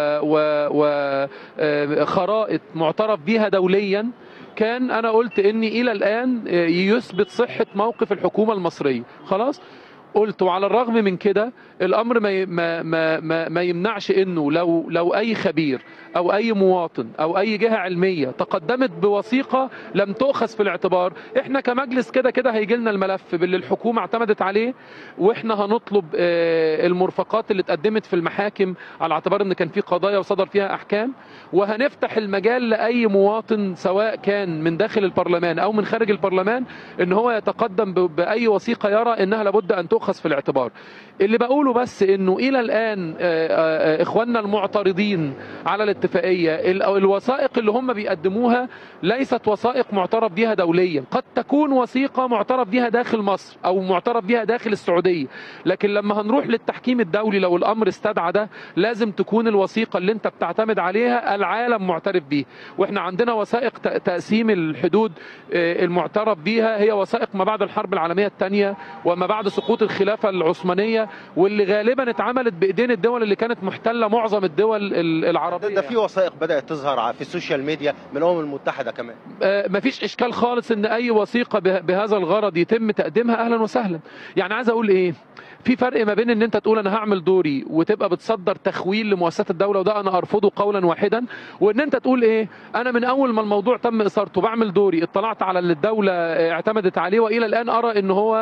وخرائط معترف بها دوليا كان انا قلت اني الى الان يثبت صحه موقف الحكومه المصريه خلاص قلت وعلى الرغم من كده الامر ما ما ما ما يمنعش انه لو لو اي خبير او اي مواطن او اي جهه علميه تقدمت بوثيقه لم تؤخذ في الاعتبار احنا كمجلس كده كده هيجي لنا الملف باللي الحكومه اعتمدت عليه واحنا هنطلب المرفقات اللي اتقدمت في المحاكم على اعتبار ان كان في قضايا وصدر فيها احكام وهنفتح المجال لاي مواطن سواء كان من داخل البرلمان او من خارج البرلمان ان هو يتقدم باي وثيقه يرى انها لابد ان تؤخذ في الاعتبار اللي بقوله بس انه الى الان اخواننا المعترضين على الاتفاقيه الوثائق اللي هم بيقدموها ليست وثائق معترف بها دوليا قد تكون وثيقه معترف بها داخل مصر او معترف بها داخل السعوديه لكن لما هنروح للتحكيم الدولي لو الامر استدعى ده لازم تكون الوثيقه اللي انت بتعتمد عليها العالم معترف بيه واحنا عندنا وثائق تقسيم الحدود المعترف بيها هي وثائق ما بعد الحرب العالميه الثانيه وما بعد سقوط الخلافه العثمانيه واللي غالبا اتعملت بايدين الدول اللي كانت محتله معظم الدول العربيه ده في وثائق بدات تظهر في السوشيال ميديا من الامم المتحده كمان آه مفيش اشكال خالص ان اي وثيقه بهذا الغرض يتم تقديمها اهلا وسهلا يعني عايز اقول ايه في فرق ما بين ان انت تقول انا هعمل دوري وتبقى بتصدر تخويل لمؤسسات الدوله وده انا ارفضه قولا واحدا وان انت تقول ايه انا من اول ما الموضوع تم اثارته بعمل دوري اطلعت على اللي الدوله اعتمدت عليه والى الان ارى ان هو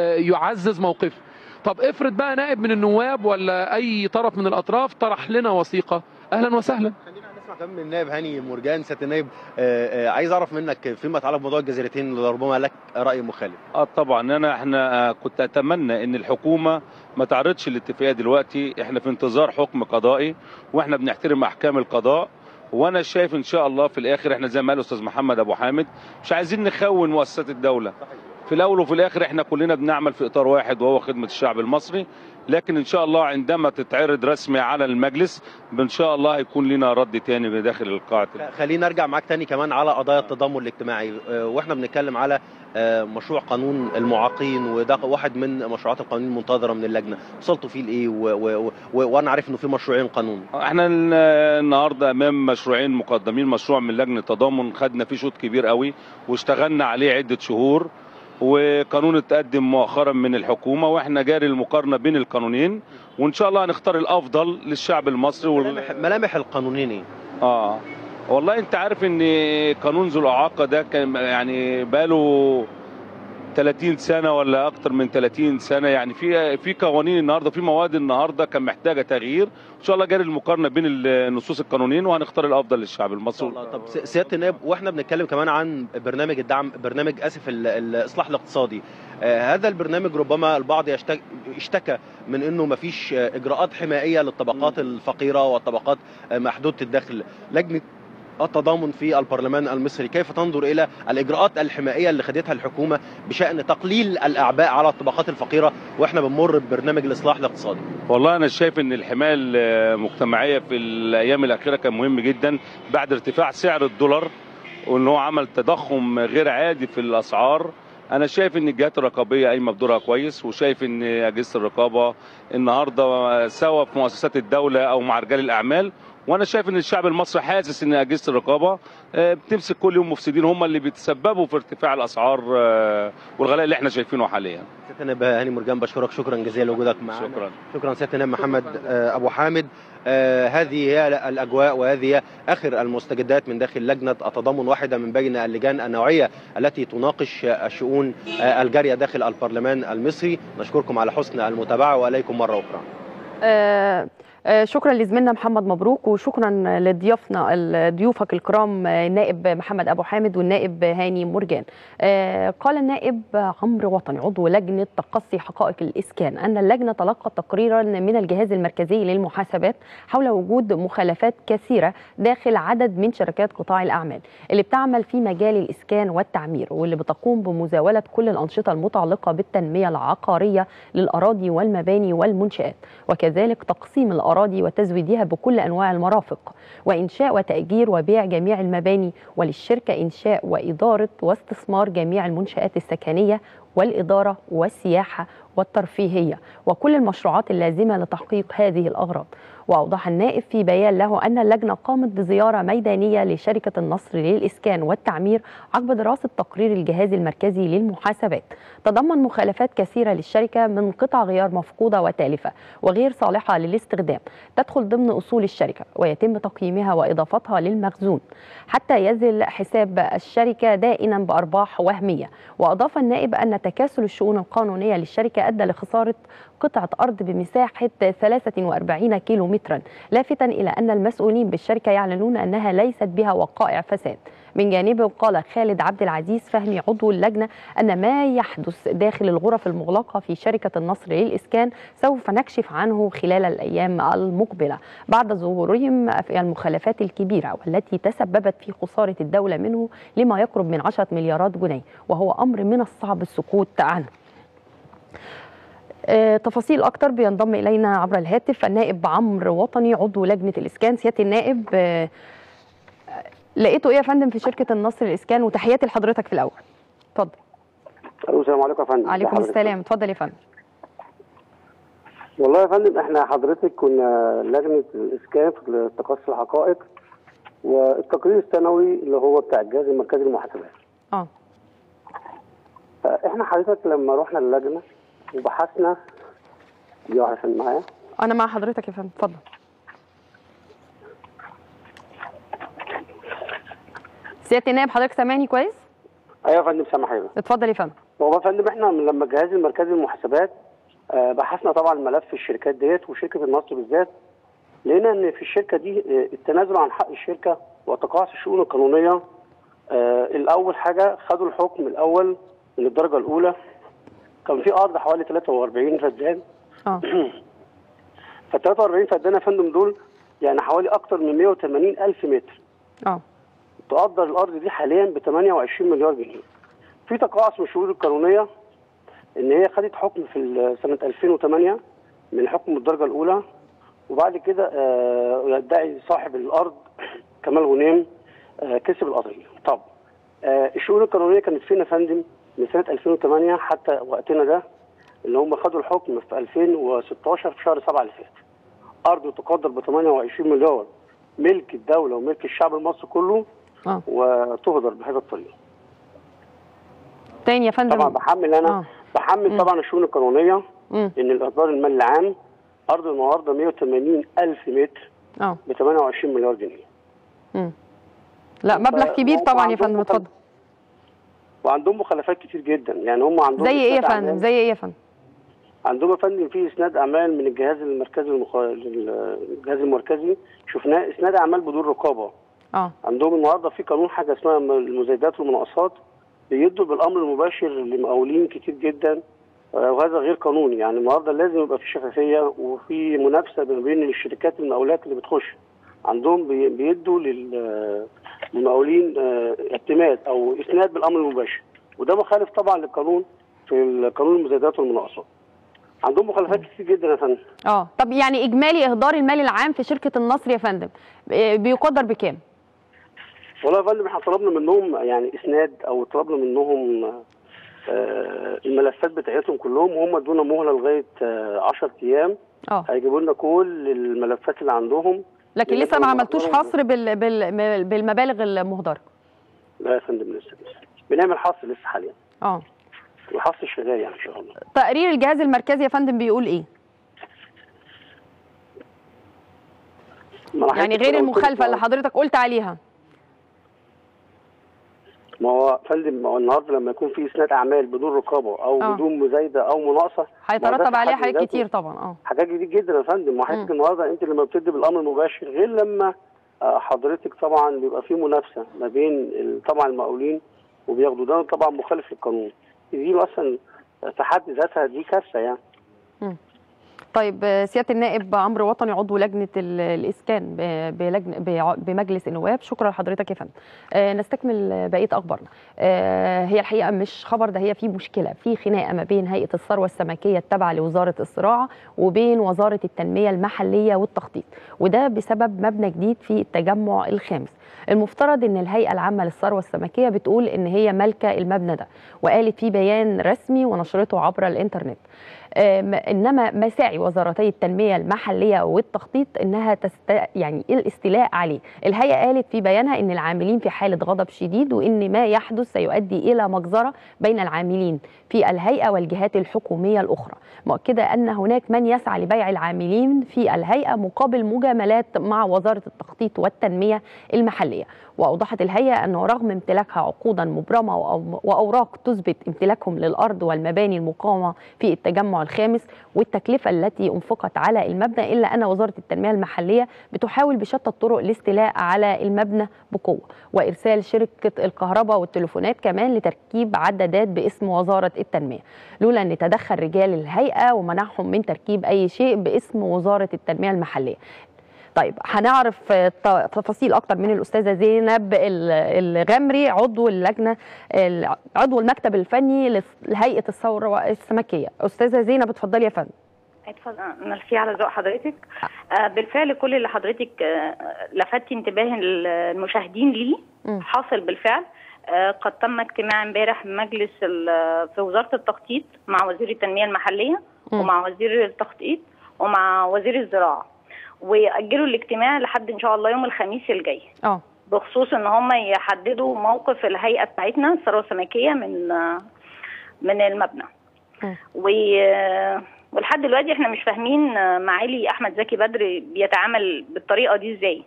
يعزز موقفي طب افرض بقى نائب من النواب ولا اي طرف من الاطراف طرح لنا وثيقه اهلا وسهلا خلينا نسمع كمان من النائب هاني مرجان سياده النائب عايز اعرف منك فيما يتعلق بموضوع الجزيرتين اللي ربما لك راي مخالف اه طبعا انا احنا كنت اتمنى ان الحكومه ما تعرضش الاتفاقيه دلوقتي احنا في انتظار حكم قضائي واحنا بنحترم احكام القضاء وانا شايف ان شاء الله في الاخر احنا زي ما قال الاستاذ محمد ابو حامد مش عايزين نخون مؤسسات الدوله في الاول وفي الاخر احنا كلنا بنعمل في اطار واحد وهو خدمه الشعب المصري لكن ان شاء الله عندما تتعرض رسمي على المجلس ان شاء الله هيكون لنا رد تاني بداخل القاعه خلينا نرجع معاك تاني كمان على قضايا التضامن الاجتماعي واحنا بنتكلم على مشروع قانون المعاقين وده واحد من مشروعات القانون المنتظره من اللجنه وصلتوا فيه لايه وانا عارف انه في مشروعين قانون احنا النهارده امام مشروعين مقدمين مشروع من لجنه التضامن خدنا فيه شوط كبير قوي واشتغلنا عليه عده شهور وقانون اتقدم مؤخرا من الحكومه واحنا جاري المقارنه بين القانونين وان شاء الله هنختار الافضل للشعب المصري ملامح, ملامح القانونين ايه؟ اه والله انت عارف ان قانون ذو الاعاقه ده كان يعني بقاله 30 سنه ولا اكتر من 30 سنه يعني في في قوانين النهارده في مواد النهارده كان محتاجه تغيير ان شاء الله جاري المقارنه بين النصوص القانونين وهنختار الافضل للشعب المصري طب سياده النائب واحنا بنتكلم كمان عن برنامج الدعم برنامج اسف الاصلاح الاقتصادي آه هذا البرنامج ربما البعض اشتكى من انه ما فيش اجراءات حمائيه للطبقات الفقيره والطبقات محدوده الدخل لجنه التضامن في البرلمان المصري كيف تنظر إلى الإجراءات الحمائية اللي خدتها الحكومة بشأن تقليل الأعباء على الطبقات الفقيرة وإحنا بنمر ببرنامج الإصلاح الاقتصادي والله أنا شايف أن الحماية المجتمعية في الأيام الأخيرة كان مهم جدا بعد ارتفاع سعر الدولار وأن هو عمل تضخم غير عادي في الأسعار انا شايف ان الجهات الرقابيه قايمه بدورها كويس وشايف ان اجهزه الرقابه النهارده سواء في مؤسسات الدوله او مع رجال الاعمال وانا شايف ان الشعب المصري حاسس ان اجهزه الرقابه بتمسك كل يوم مفسدين هم اللي بيتسببوا في ارتفاع الاسعار والغلاء اللي احنا شايفينه حاليا سياده النائب هاني مرجان بشكرك شكرا جزيلا لوجودك معنا شكرا شكرا سياده النائب محمد ابو حامد آه هذه هي الاجواء وهذه هي اخر المستجدات من داخل لجنه التضامن واحده من بين اللجان النوعيه التي تناقش الشؤون آه الجاريه داخل البرلمان المصري نشكركم على حسن المتابعه واليكم مره اخرى آه شكرا لزميلنا محمد مبروك وشكرا لضيافنا ضيوفك الكرام النائب محمد ابو حامد والنائب هاني مرجان. قال النائب عمرو وطني عضو لجنه تقصي حقائق الاسكان ان اللجنه تلقت تقريرا من الجهاز المركزي للمحاسبات حول وجود مخالفات كثيره داخل عدد من شركات قطاع الاعمال اللي بتعمل في مجال الاسكان والتعمير واللي بتقوم بمزاوله كل الانشطه المتعلقه بالتنميه العقاريه للاراضي والمباني والمنشات وكذلك تقسيم الأراضي الأراضي وتزويدها بكل أنواع المرافق وإنشاء وتأجير وبيع جميع المباني وللشركة إنشاء وإدارة واستثمار جميع المنشآت السكنية والإدارة والسياحة والترفيهية وكل المشروعات اللازمة لتحقيق هذه الأغراض وأوضح النائب في بيان له أن اللجنة قامت بزيارة ميدانية لشركة النصر للإسكان والتعمير عقب دراسة تقرير الجهاز المركزي للمحاسبات تضمن مخالفات كثيرة للشركة من قطع غيار مفقودة وتالفة وغير صالحة للاستخدام تدخل ضمن أصول الشركة ويتم تقييمها وإضافتها للمخزون حتى يزل حساب الشركة دائما بأرباح وهمية وأضاف النائب أن تكاسل الشؤون القانونية للشركة أدى لخسارة قطعة أرض بمساحة 43 كيلو مترا لافتا إلى أن المسؤولين بالشركة يعلنون أنها ليست بها وقائع فساد من جانبه قال خالد عبد العزيز فهمي عضو اللجنة أن ما يحدث داخل الغرف المغلقة في شركة النصر للإسكان سوف نكشف عنه خلال الأيام المقبلة بعد ظهورهم في المخالفات الكبيرة والتي تسببت في خسارة الدولة منه لما يقرب من 10 مليارات جنيه وهو أمر من الصعب السكوت عنه آه، تفاصيل اكتر بينضم الينا عبر الهاتف النائب عمرو وطني عضو لجنه الاسكان سياده النائب آه، لقيته ايه يا فندم في شركه النصر الاسكان وتحياتي لحضرتك في الاول اتفضل الو السلام عليكم يا فندم عليكم حضرتك. السلام اتفضل يا فندم والله يا فندم احنا حضرتك كنا لجنه الاسكان في تقصي الحقائق والتقرير السنوي اللي هو بتاع الجهاز المركزي للمحاسبات اه احنا حضرتك لما رحنا اللجنه وبحثنا دي واحده عشان معايا انا مع حضرتك يا فندم اتفضل سياده النائب حضرتك سامعني كويس ايوه يا فندم سامح حضرتك اتفضل يا فندم هو يا فندم احنا من لما الجهاز المركزي للمحاسبات آه، بحثنا طبعا ملف الشركات ديت وشركه النصر بالذات لقينا ان في الشركه دي آه، التنازل عن حق الشركه وتقاعس الشؤون القانونيه آه، الاول حاجه خدوا الحكم الاول من الدرجه الاولى كان في ارض حوالي 43 فدان اه فال 43 فدان يا فندم دول يعني حوالي اكتر من 180 الف متر اه تقدر الارض دي حاليا ب 28 مليار جنيه. في تقاعس من الشهود القانونيه ان هي خدت حكم في ال- سنه 2008 من حكم الدرجه الاولى وبعد كده آه، يدعي صاحب الارض كمال غنيم آه، كسب القضيه. طب آه، الشؤون القانونيه كانت فين يا فندم؟ من سنه 2008 حتى وقتنا ده اللي هم خدوا الحكم في 2016 في شهر 7 اللي فات. ارض تقدر ب 28 مليار ملك الدوله وملك الشعب المصري كله اه وتهدر بهذا الطريق تاني يا فندم طبعا بحمل انا آه. بحمل مم. طبعا الشؤون القانونيه مم. ان الاهدار المالي العام ارض النهارده 180 الف متر اه ب 28 مليار جنيه مم. لا مبلغ كبير هم طبعا يا عندهم فندم مخالف- اتفضل وعندهم مخالفات كتير جدا يعني هم عندهم زي ايه يا إسناد فندم أعمال- زي ايه يا فندم عندهم يا فندم في اسناد اعمال من الجهاز المركزي المخ... الجهاز المركزي شفناه اسناد اعمال بدون رقابه اه عندهم النهارده في قانون حاجه اسمها المزايدات والمناقصات بيدوا بالامر المباشر لمقاولين كتير جدا آه، وهذا غير قانوني يعني النهارده لازم يبقى في شفافيه وفي منافسه ما بين الشركات المقاولات اللي بتخش عندهم بي- بيدوا لل- للمقاولين آه، اعتماد او اسناد بالامر المباشر وده مخالف طبعا للقانون في القانون المزايدات والمناقصات عندهم مخالفات كتير جدا يا فندم اه طب يعني اجمالي اهدار المال العام في شركه النصر يا فندم آه، بيقدر بكام والله يا فندم احنا طلبنا منهم يعني اسناد او طلبنا منهم آه، الملفات بتاعتهم كلهم وهم ادونا مهله لغايه 10 ايام اه هيجيبوا لنا كل الملفات اللي عندهم لكن لسه ما لأن عملتوش أخبارهم- حصر بال... بال... بالمبالغ المهدره لا يا فندم لسه لسه بنعمل حصر لسه حاليا اه والحصر شغال يعني ان شاء الله تقرير الجهاز المركزي يا فندم بيقول ايه ما أنا يعني حضرتك غير لو قلت لك المخالفه اللي ما هو- حضرتك قلت عليها ما هو يا فندم ما هو النهارده لما يكون في اسناد اعمال بدون رقابه او آه. بدون مزايده او مناقصه ما هو ده هيترتب في عليها حد حاجات ذاته كتير طبعا اه حاجات كتير جدا يا فندم وحضرتك مم. النهارده انت لما بتدي بالامر المباشر غير لما آه، حضرتك طبعا بيبقى في منافسه ما بين ال- طبعا المقاولين وبياخدوا ده طبعا مخالف للقانون دي اصلا في حد ذاتها دي كارثه يعني طيب آه، سياده النائب عمرو وطني عضو لجنه ال- الاسكان ب- بلجنه بع- بمجلس النواب شكرا لحضرتك يا فندم آه، نستكمل بقيه اخبارنا آه، هي الحقيقه مش خبر ده هي في مشكله في خناقه ما بين هيئه الثروه السمكيه التابعه لوزاره الزراعه وبين وزاره التنميه المحليه والتخطيط وده بسبب مبنى جديد في التجمع الخامس المفترض ان الهيئه العامه للثروه السمكيه بتقول ان هي مالكه المبنى ده وقالت في بيان رسمي ونشرته عبر الانترنت آم، انما مساعي وزارتي التنميه المحليه والتخطيط انها تست يعني الاستيلاء عليه الهيئه قالت في بيانها ان العاملين في حاله غضب شديد وان ما يحدث سيؤدي الى مجزره بين العاملين في الهيئه والجهات الحكوميه الاخرى مؤكده ان هناك من يسعى لبيع العاملين في الهيئه مقابل مجاملات مع وزاره التخطيط والتنميه المحليه واوضحت الهيئه انه رغم امتلاكها عقودا مبرمه وأو- واوراق تثبت امتلاكهم للارض والمباني المقامه في التجمع الخامس والتكلفه التي انفقت على المبنى الا ان وزاره التنميه المحليه بتحاول بشتى الطرق الاستيلاء على المبنى بقوه وارسال شركه الكهرباء والتليفونات كمان لتركيب عدادات باسم وزاره التنميه لولا ان تدخل رجال الهيئه ومنعهم من تركيب اي شيء باسم وزاره التنميه المحليه طيب هنعرف آه، ت- تفاصيل اكتر من الاستاذه زينب ال- الغمري عضو اللجنه ال- عضو المكتب الفني لس- لهيئه الثوره السمكيه استاذه زينب اتفضلي يا فندم اتفضل ميرسي على ذوق حضرتك آه، بالفعل كل اللي حضرتك آه، لفتي انتباه المشاهدين ليه مم. حاصل بالفعل آه، قد تم اجتماع امبارح مجلس ال- في وزاره التخطيط مع وزير التنميه المحليه مم. ومع وزير التخطيط ومع وزير الزراعه واجلوا الاجتماع لحد ان شاء الله يوم الخميس الجاي اه بخصوص ان هم يحددوا موقف الهيئه بتاعتنا الثروه السمكيه من آه، من المبنى مم. و ولحد دلوقتي احنا مش فاهمين آه، معالي احمد زكي بدر بيتعامل بالطريقه دي ازاي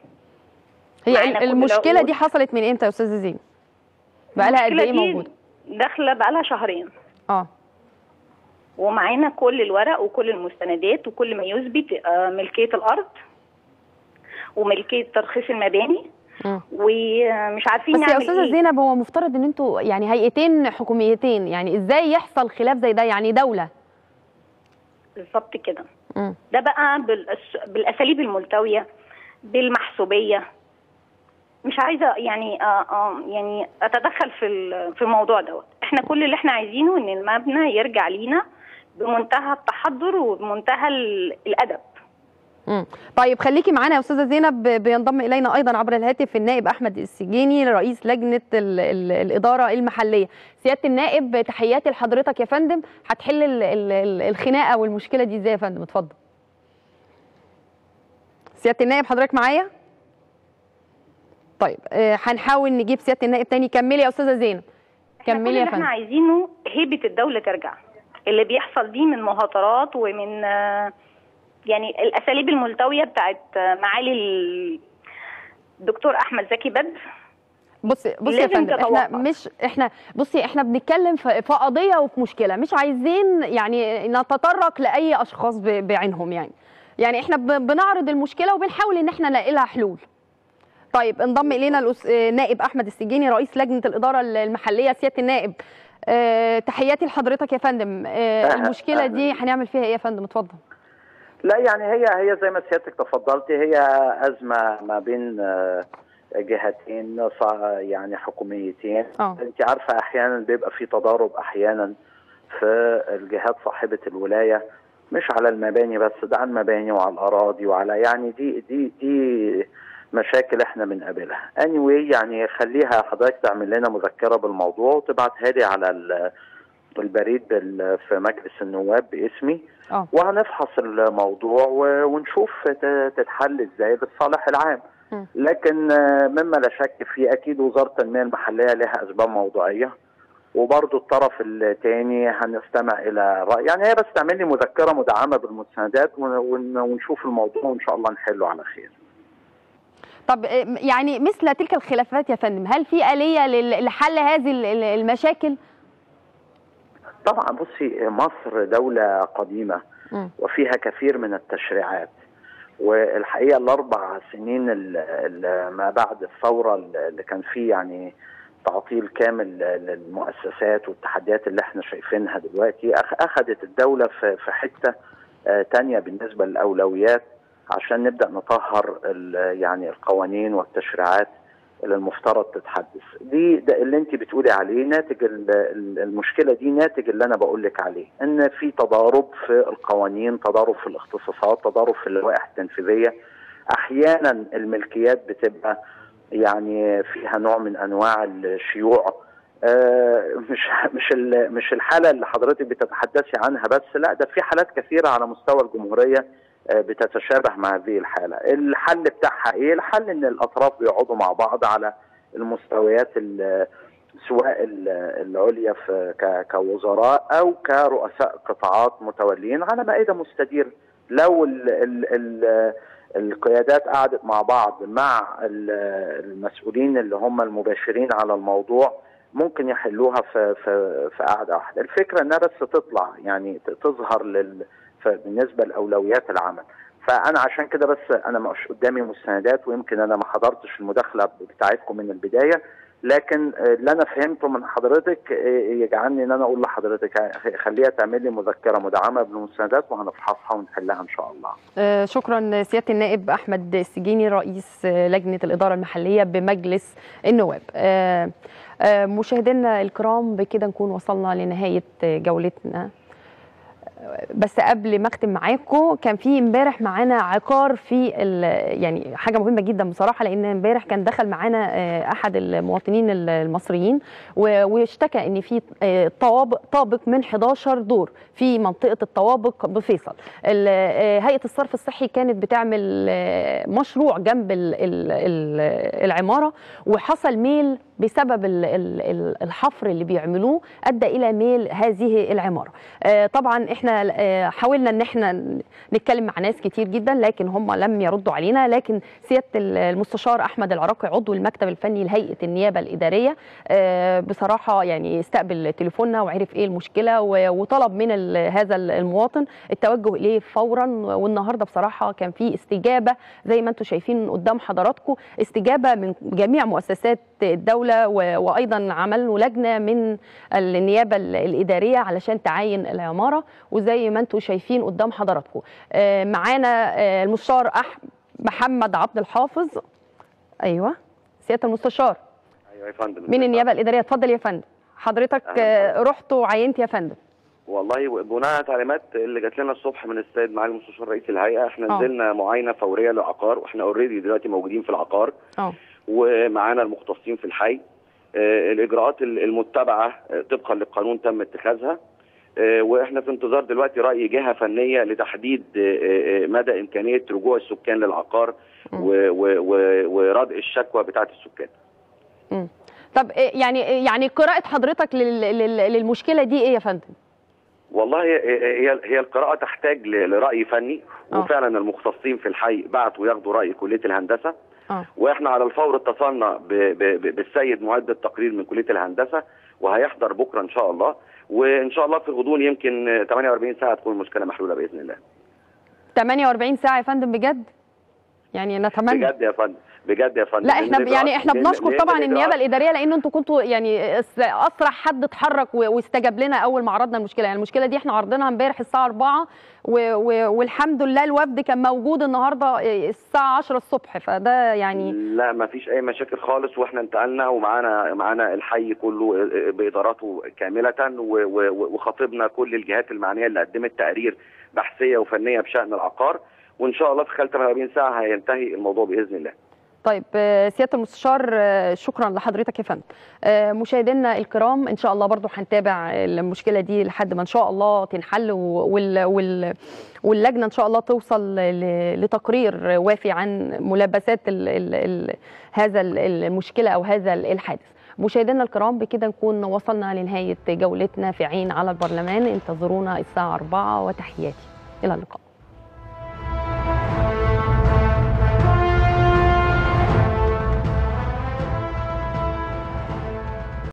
هي معانا ال- كل المشكله العقود. دي حصلت من امتى يا استاذه زينب بقالها قد المشكلة ايه دي موجوده داخله بقالها شهرين اه ومعانا كل الورق وكل المستندات وكل ما يثبت آه، ملكيه الارض وملكيه ترخيص المباني مم. ومش عارفين بس يا نعمل استاذه ايه زينب هو مفترض ان انتوا يعني هيئتين حكوميتين يعني ازاي يحصل خلاف زي ده يعني دوله بالظبط كده مم. ده بقى بالأس- بالاساليب الملتويه بالمحسوبيه مش عايزه يعني آه آه يعني اتدخل في ال- في الموضوع دوت احنا كل اللي احنا عايزينه ان المبنى يرجع لينا بمنتهى التحضر وبمنتهى ال- الادب مم. طيب خليكي معانا يا استاذه زينب بينضم الينا ايضا عبر الهاتف النائب احمد السجيني رئيس لجنه ال ال الاداره المحليه سياده النائب تحياتي لحضرتك يا فندم هتحل ال ال ال الخناقه والمشكله دي ازاي يا فندم اتفضل سياده النائب حضرتك معايا طيب آه، هنحاول نجيب سياده النائب تاني كملي يا استاذه زينب احنا كل كملي يا اللي احنا فندم عايزينه هيبه الدوله ترجع اللي بيحصل دي من مهاترات ومن آه، يعني الاساليب الملتويه بتاعت آه، معالي ال- الدكتور احمد زكي بدر بصي بصي يا لازم فندم احنا تتوقف. مش احنا بصي احنا بنتكلم في في قضيه وفي مشكله مش عايزين يعني نتطرق لاي اشخاص ب- بعينهم يعني يعني احنا ب- بنعرض المشكله وبنحاول ان احنا نلاقي لها حلول طيب انضم الينا الأس- آه، نائب احمد السجيني رئيس لجنه الاداره المحليه سياده النائب اه تحياتي لحضرتك يا فندم اه أهلا- المشكله أهلا. دي هنعمل فيها ايه يا فندم اتفضل لا يعني هي هي زي ما سيادتك تفضلتي هي أزمة ما بين آه، جهتين صع- يعني حكوميتين اه انت عارفة أحيانا بيبقى في تضارب أحيانا في الجهات صاحبة الولاية مش على المباني بس ده على المباني وعلى الأراضي وعلى يعني دي دي دي مشاكل احنا بنقابلها anyway يعني خليها حضرتك تعمل لنا مذكرة بالموضوع وتبعتها لي على ال- البريد بال- في مجلس النواب باسمي اه وهنفحص الموضوع و- ونشوف ت- تتحل ازاي بالصالح العام م. لكن آه، مما لا شك فيه اكيد وزاره التنميه المحليه لها اسباب موضوعيه وبرضه الطرف الثاني هنستمع الى راي يعني هي بس تعمل لي مذكره مدعمه بالمستندات ون- ون- ونشوف الموضوع وان شاء الله نحله على خير طب اه، يعني مثل تلك الخلافات يا فندم هل في آلية لل- لحل هذه ال- ال- المشاكل طبعا بصي مصر دوله قديمه مم. وفيها كثير من التشريعات والحقيقه الاربع سنين ال- ال- ما بعد الثوره اللي كان فيه يعني تعطيل كامل للمؤسسات والتحديات اللي احنا شايفينها دلوقتي أخ- اخذت الدوله في في حته آه، تانية بالنسبة للأولويات عشان نبدأ نطهر ال- يعني القوانين والتشريعات اللي المفترض تتحدث دي ده اللي انت بتقولي عليه ناتج ال- ال- المشكله دي ناتج اللي انا بقول لك عليه ان في تضارب في القوانين تضارب في الاختصاصات تضارب في اللوائح التنفيذيه احيانا الملكيات بتبقى يعني فيها نوع من انواع الشيوع آه، مش مش ال- مش الحاله اللي حضرتك بتتحدثي عنها بس لا ده في حالات كثيره على مستوى الجمهوريه آه، بتتشابه مع هذه الحاله الحل بتاعها ايه الحل ان الاطراف بيقعدوا مع بعض على المستويات ال- سواء ال- العليا في ك- كوزراء او كرؤساء قطاعات متولين على مائده مستديره لو ال ال ال القيادات قعدت مع بعض مع ال- المسؤولين اللي هم المباشرين على الموضوع ممكن يحلوها في في في قعده واحده الفكره انها بس تطلع يعني ت- تظهر لل ف- بالنسبه لاولويات العمل فانا عشان كده بس انا مش قدامي مستندات ويمكن انا ما حضرتش المداخله بتاعتكم من البدايه لكن آه، اللي انا فهمته من حضرتك آه، يجعلني ان انا اقول لحضرتك آه، خليها تعمل لي مذكره مدعمه بالمستندات وهنفحصها ونحلها ان شاء الله آه، شكرا سياده النائب احمد السجيني رئيس آه، لجنه الاداره المحليه بمجلس النواب آه، آه، مشاهدينا الكرام بكده نكون وصلنا لنهايه آه، جولتنا بس قبل ما اختم معاكم كان في امبارح معانا عقار في ال- يعني حاجه مهمه جدا بصراحه لان امبارح كان دخل معانا آه، احد المواطنين ال- المصريين و- واشتكى ان في آه، طوابق طابق من 11 دور في منطقه الطوابق بفيصل ال- آه، هيئه الصرف الصحي كانت بتعمل آه، مشروع جنب ال- ال- ال- العماره وحصل ميل بسبب ال- ال- ال- الحفر اللي بيعملوه ادى الى ميل هذه العماره آه، طبعا احنا آه، حاولنا ان احنا نتكلم مع ناس كتير جدا لكن هم لم يردوا علينا لكن سياده المستشار احمد العراقي عضو المكتب الفني لهيئه النيابه الاداريه آه، بصراحه يعني استقبل تليفوننا وعرف ايه المشكله و- وطلب من ال- هذا المواطن التوجه اليه فورا والنهارده بصراحه كان في استجابه زي ما انتم شايفين قدام حضراتكم استجابه من جميع مؤسسات الدوله و- وايضا عملوا لجنه من النيابه ال- الاداريه علشان تعاين العماره وزي ما انتم شايفين قدام حضراتكم آه، معانا آه، المستشار أح محمد عبد الحافظ ايوه سياده المستشار ايوه يا فندم من النيابه الاداريه اتفضل يا فندم حضرتك آه، رحت وعينت يا فندم والله بناء على التعليمات اللي جات لنا الصبح من السيد معالي المستشار رئيس الهيئه احنا آه. نزلنا معاينه فوريه للعقار واحنا اوريدي دلوقتي موجودين في العقار اه ومعانا المختصين في الحي آه، الاجراءات ال- المتبعه آه، طبقا للقانون تم اتخاذها آه، واحنا في انتظار دلوقتي راي جهه فنيه لتحديد آه، آه، مدى امكانيه رجوع السكان للعقار و- و- و- وردء الشكوى بتاعه السكان مم. طب إيه يعني يعني قراءه حضرتك لل- لل- للمشكله دي ايه يا فندم والله هي هي هي القراءة تحتاج ل- لرأي فني آه. وفعلا المختصين في الحي بعتوا ياخدوا رأي كلية الهندسة اه واحنا على الفور اتصلنا ب- ب- ب- بالسيد معد التقرير من كلية الهندسة وهيحضر بكرة إن شاء الله وإن شاء الله في الغضون يمكن 48 ساعة تكون المشكلة محلولة بإذن الله 48 ساعه يا فندم بجد يعني نتمنى بجد يا فندم بجد يا فندم لا لأن احنا الإجراءات- يعني احنا لأن- بنشكر لأن طبعا النيابه الإجراءات- الاداريه لان انتوا كنتوا يعني اس- اسرع حد اتحرك و- واستجاب لنا اول ما عرضنا المشكله يعني المشكله دي احنا عرضناها امبارح الساعه 4 و و والحمد لله الوفد كان موجود النهارده الساعه 10 الصبح فده يعني لا ما فيش اي مشاكل خالص واحنا انتقلنا ومعانا معانا الحي كله باداراته كامله و- و- وخاطبنا كل الجهات المعنيه اللي قدمت تقارير بحثيه وفنيه بشان العقار وان شاء الله في خلال 48 ساعه هينتهي الموضوع باذن الله طيب آه، سياده المستشار آه، شكرا لحضرتك يا فندم آه، مشاهدينا الكرام ان شاء الله برضو هنتابع المشكله دي لحد ما ان شاء الله تنحل و- وال وال واللجنه ان شاء الله توصل ل- لتقرير وافي عن ملابسات ال ال ال هذا ال- المشكله او هذا الحادث مشاهدينا الكرام بكده نكون وصلنا لنهايه جولتنا في عين على البرلمان انتظرونا الساعه 4 وتحياتي الى اللقاء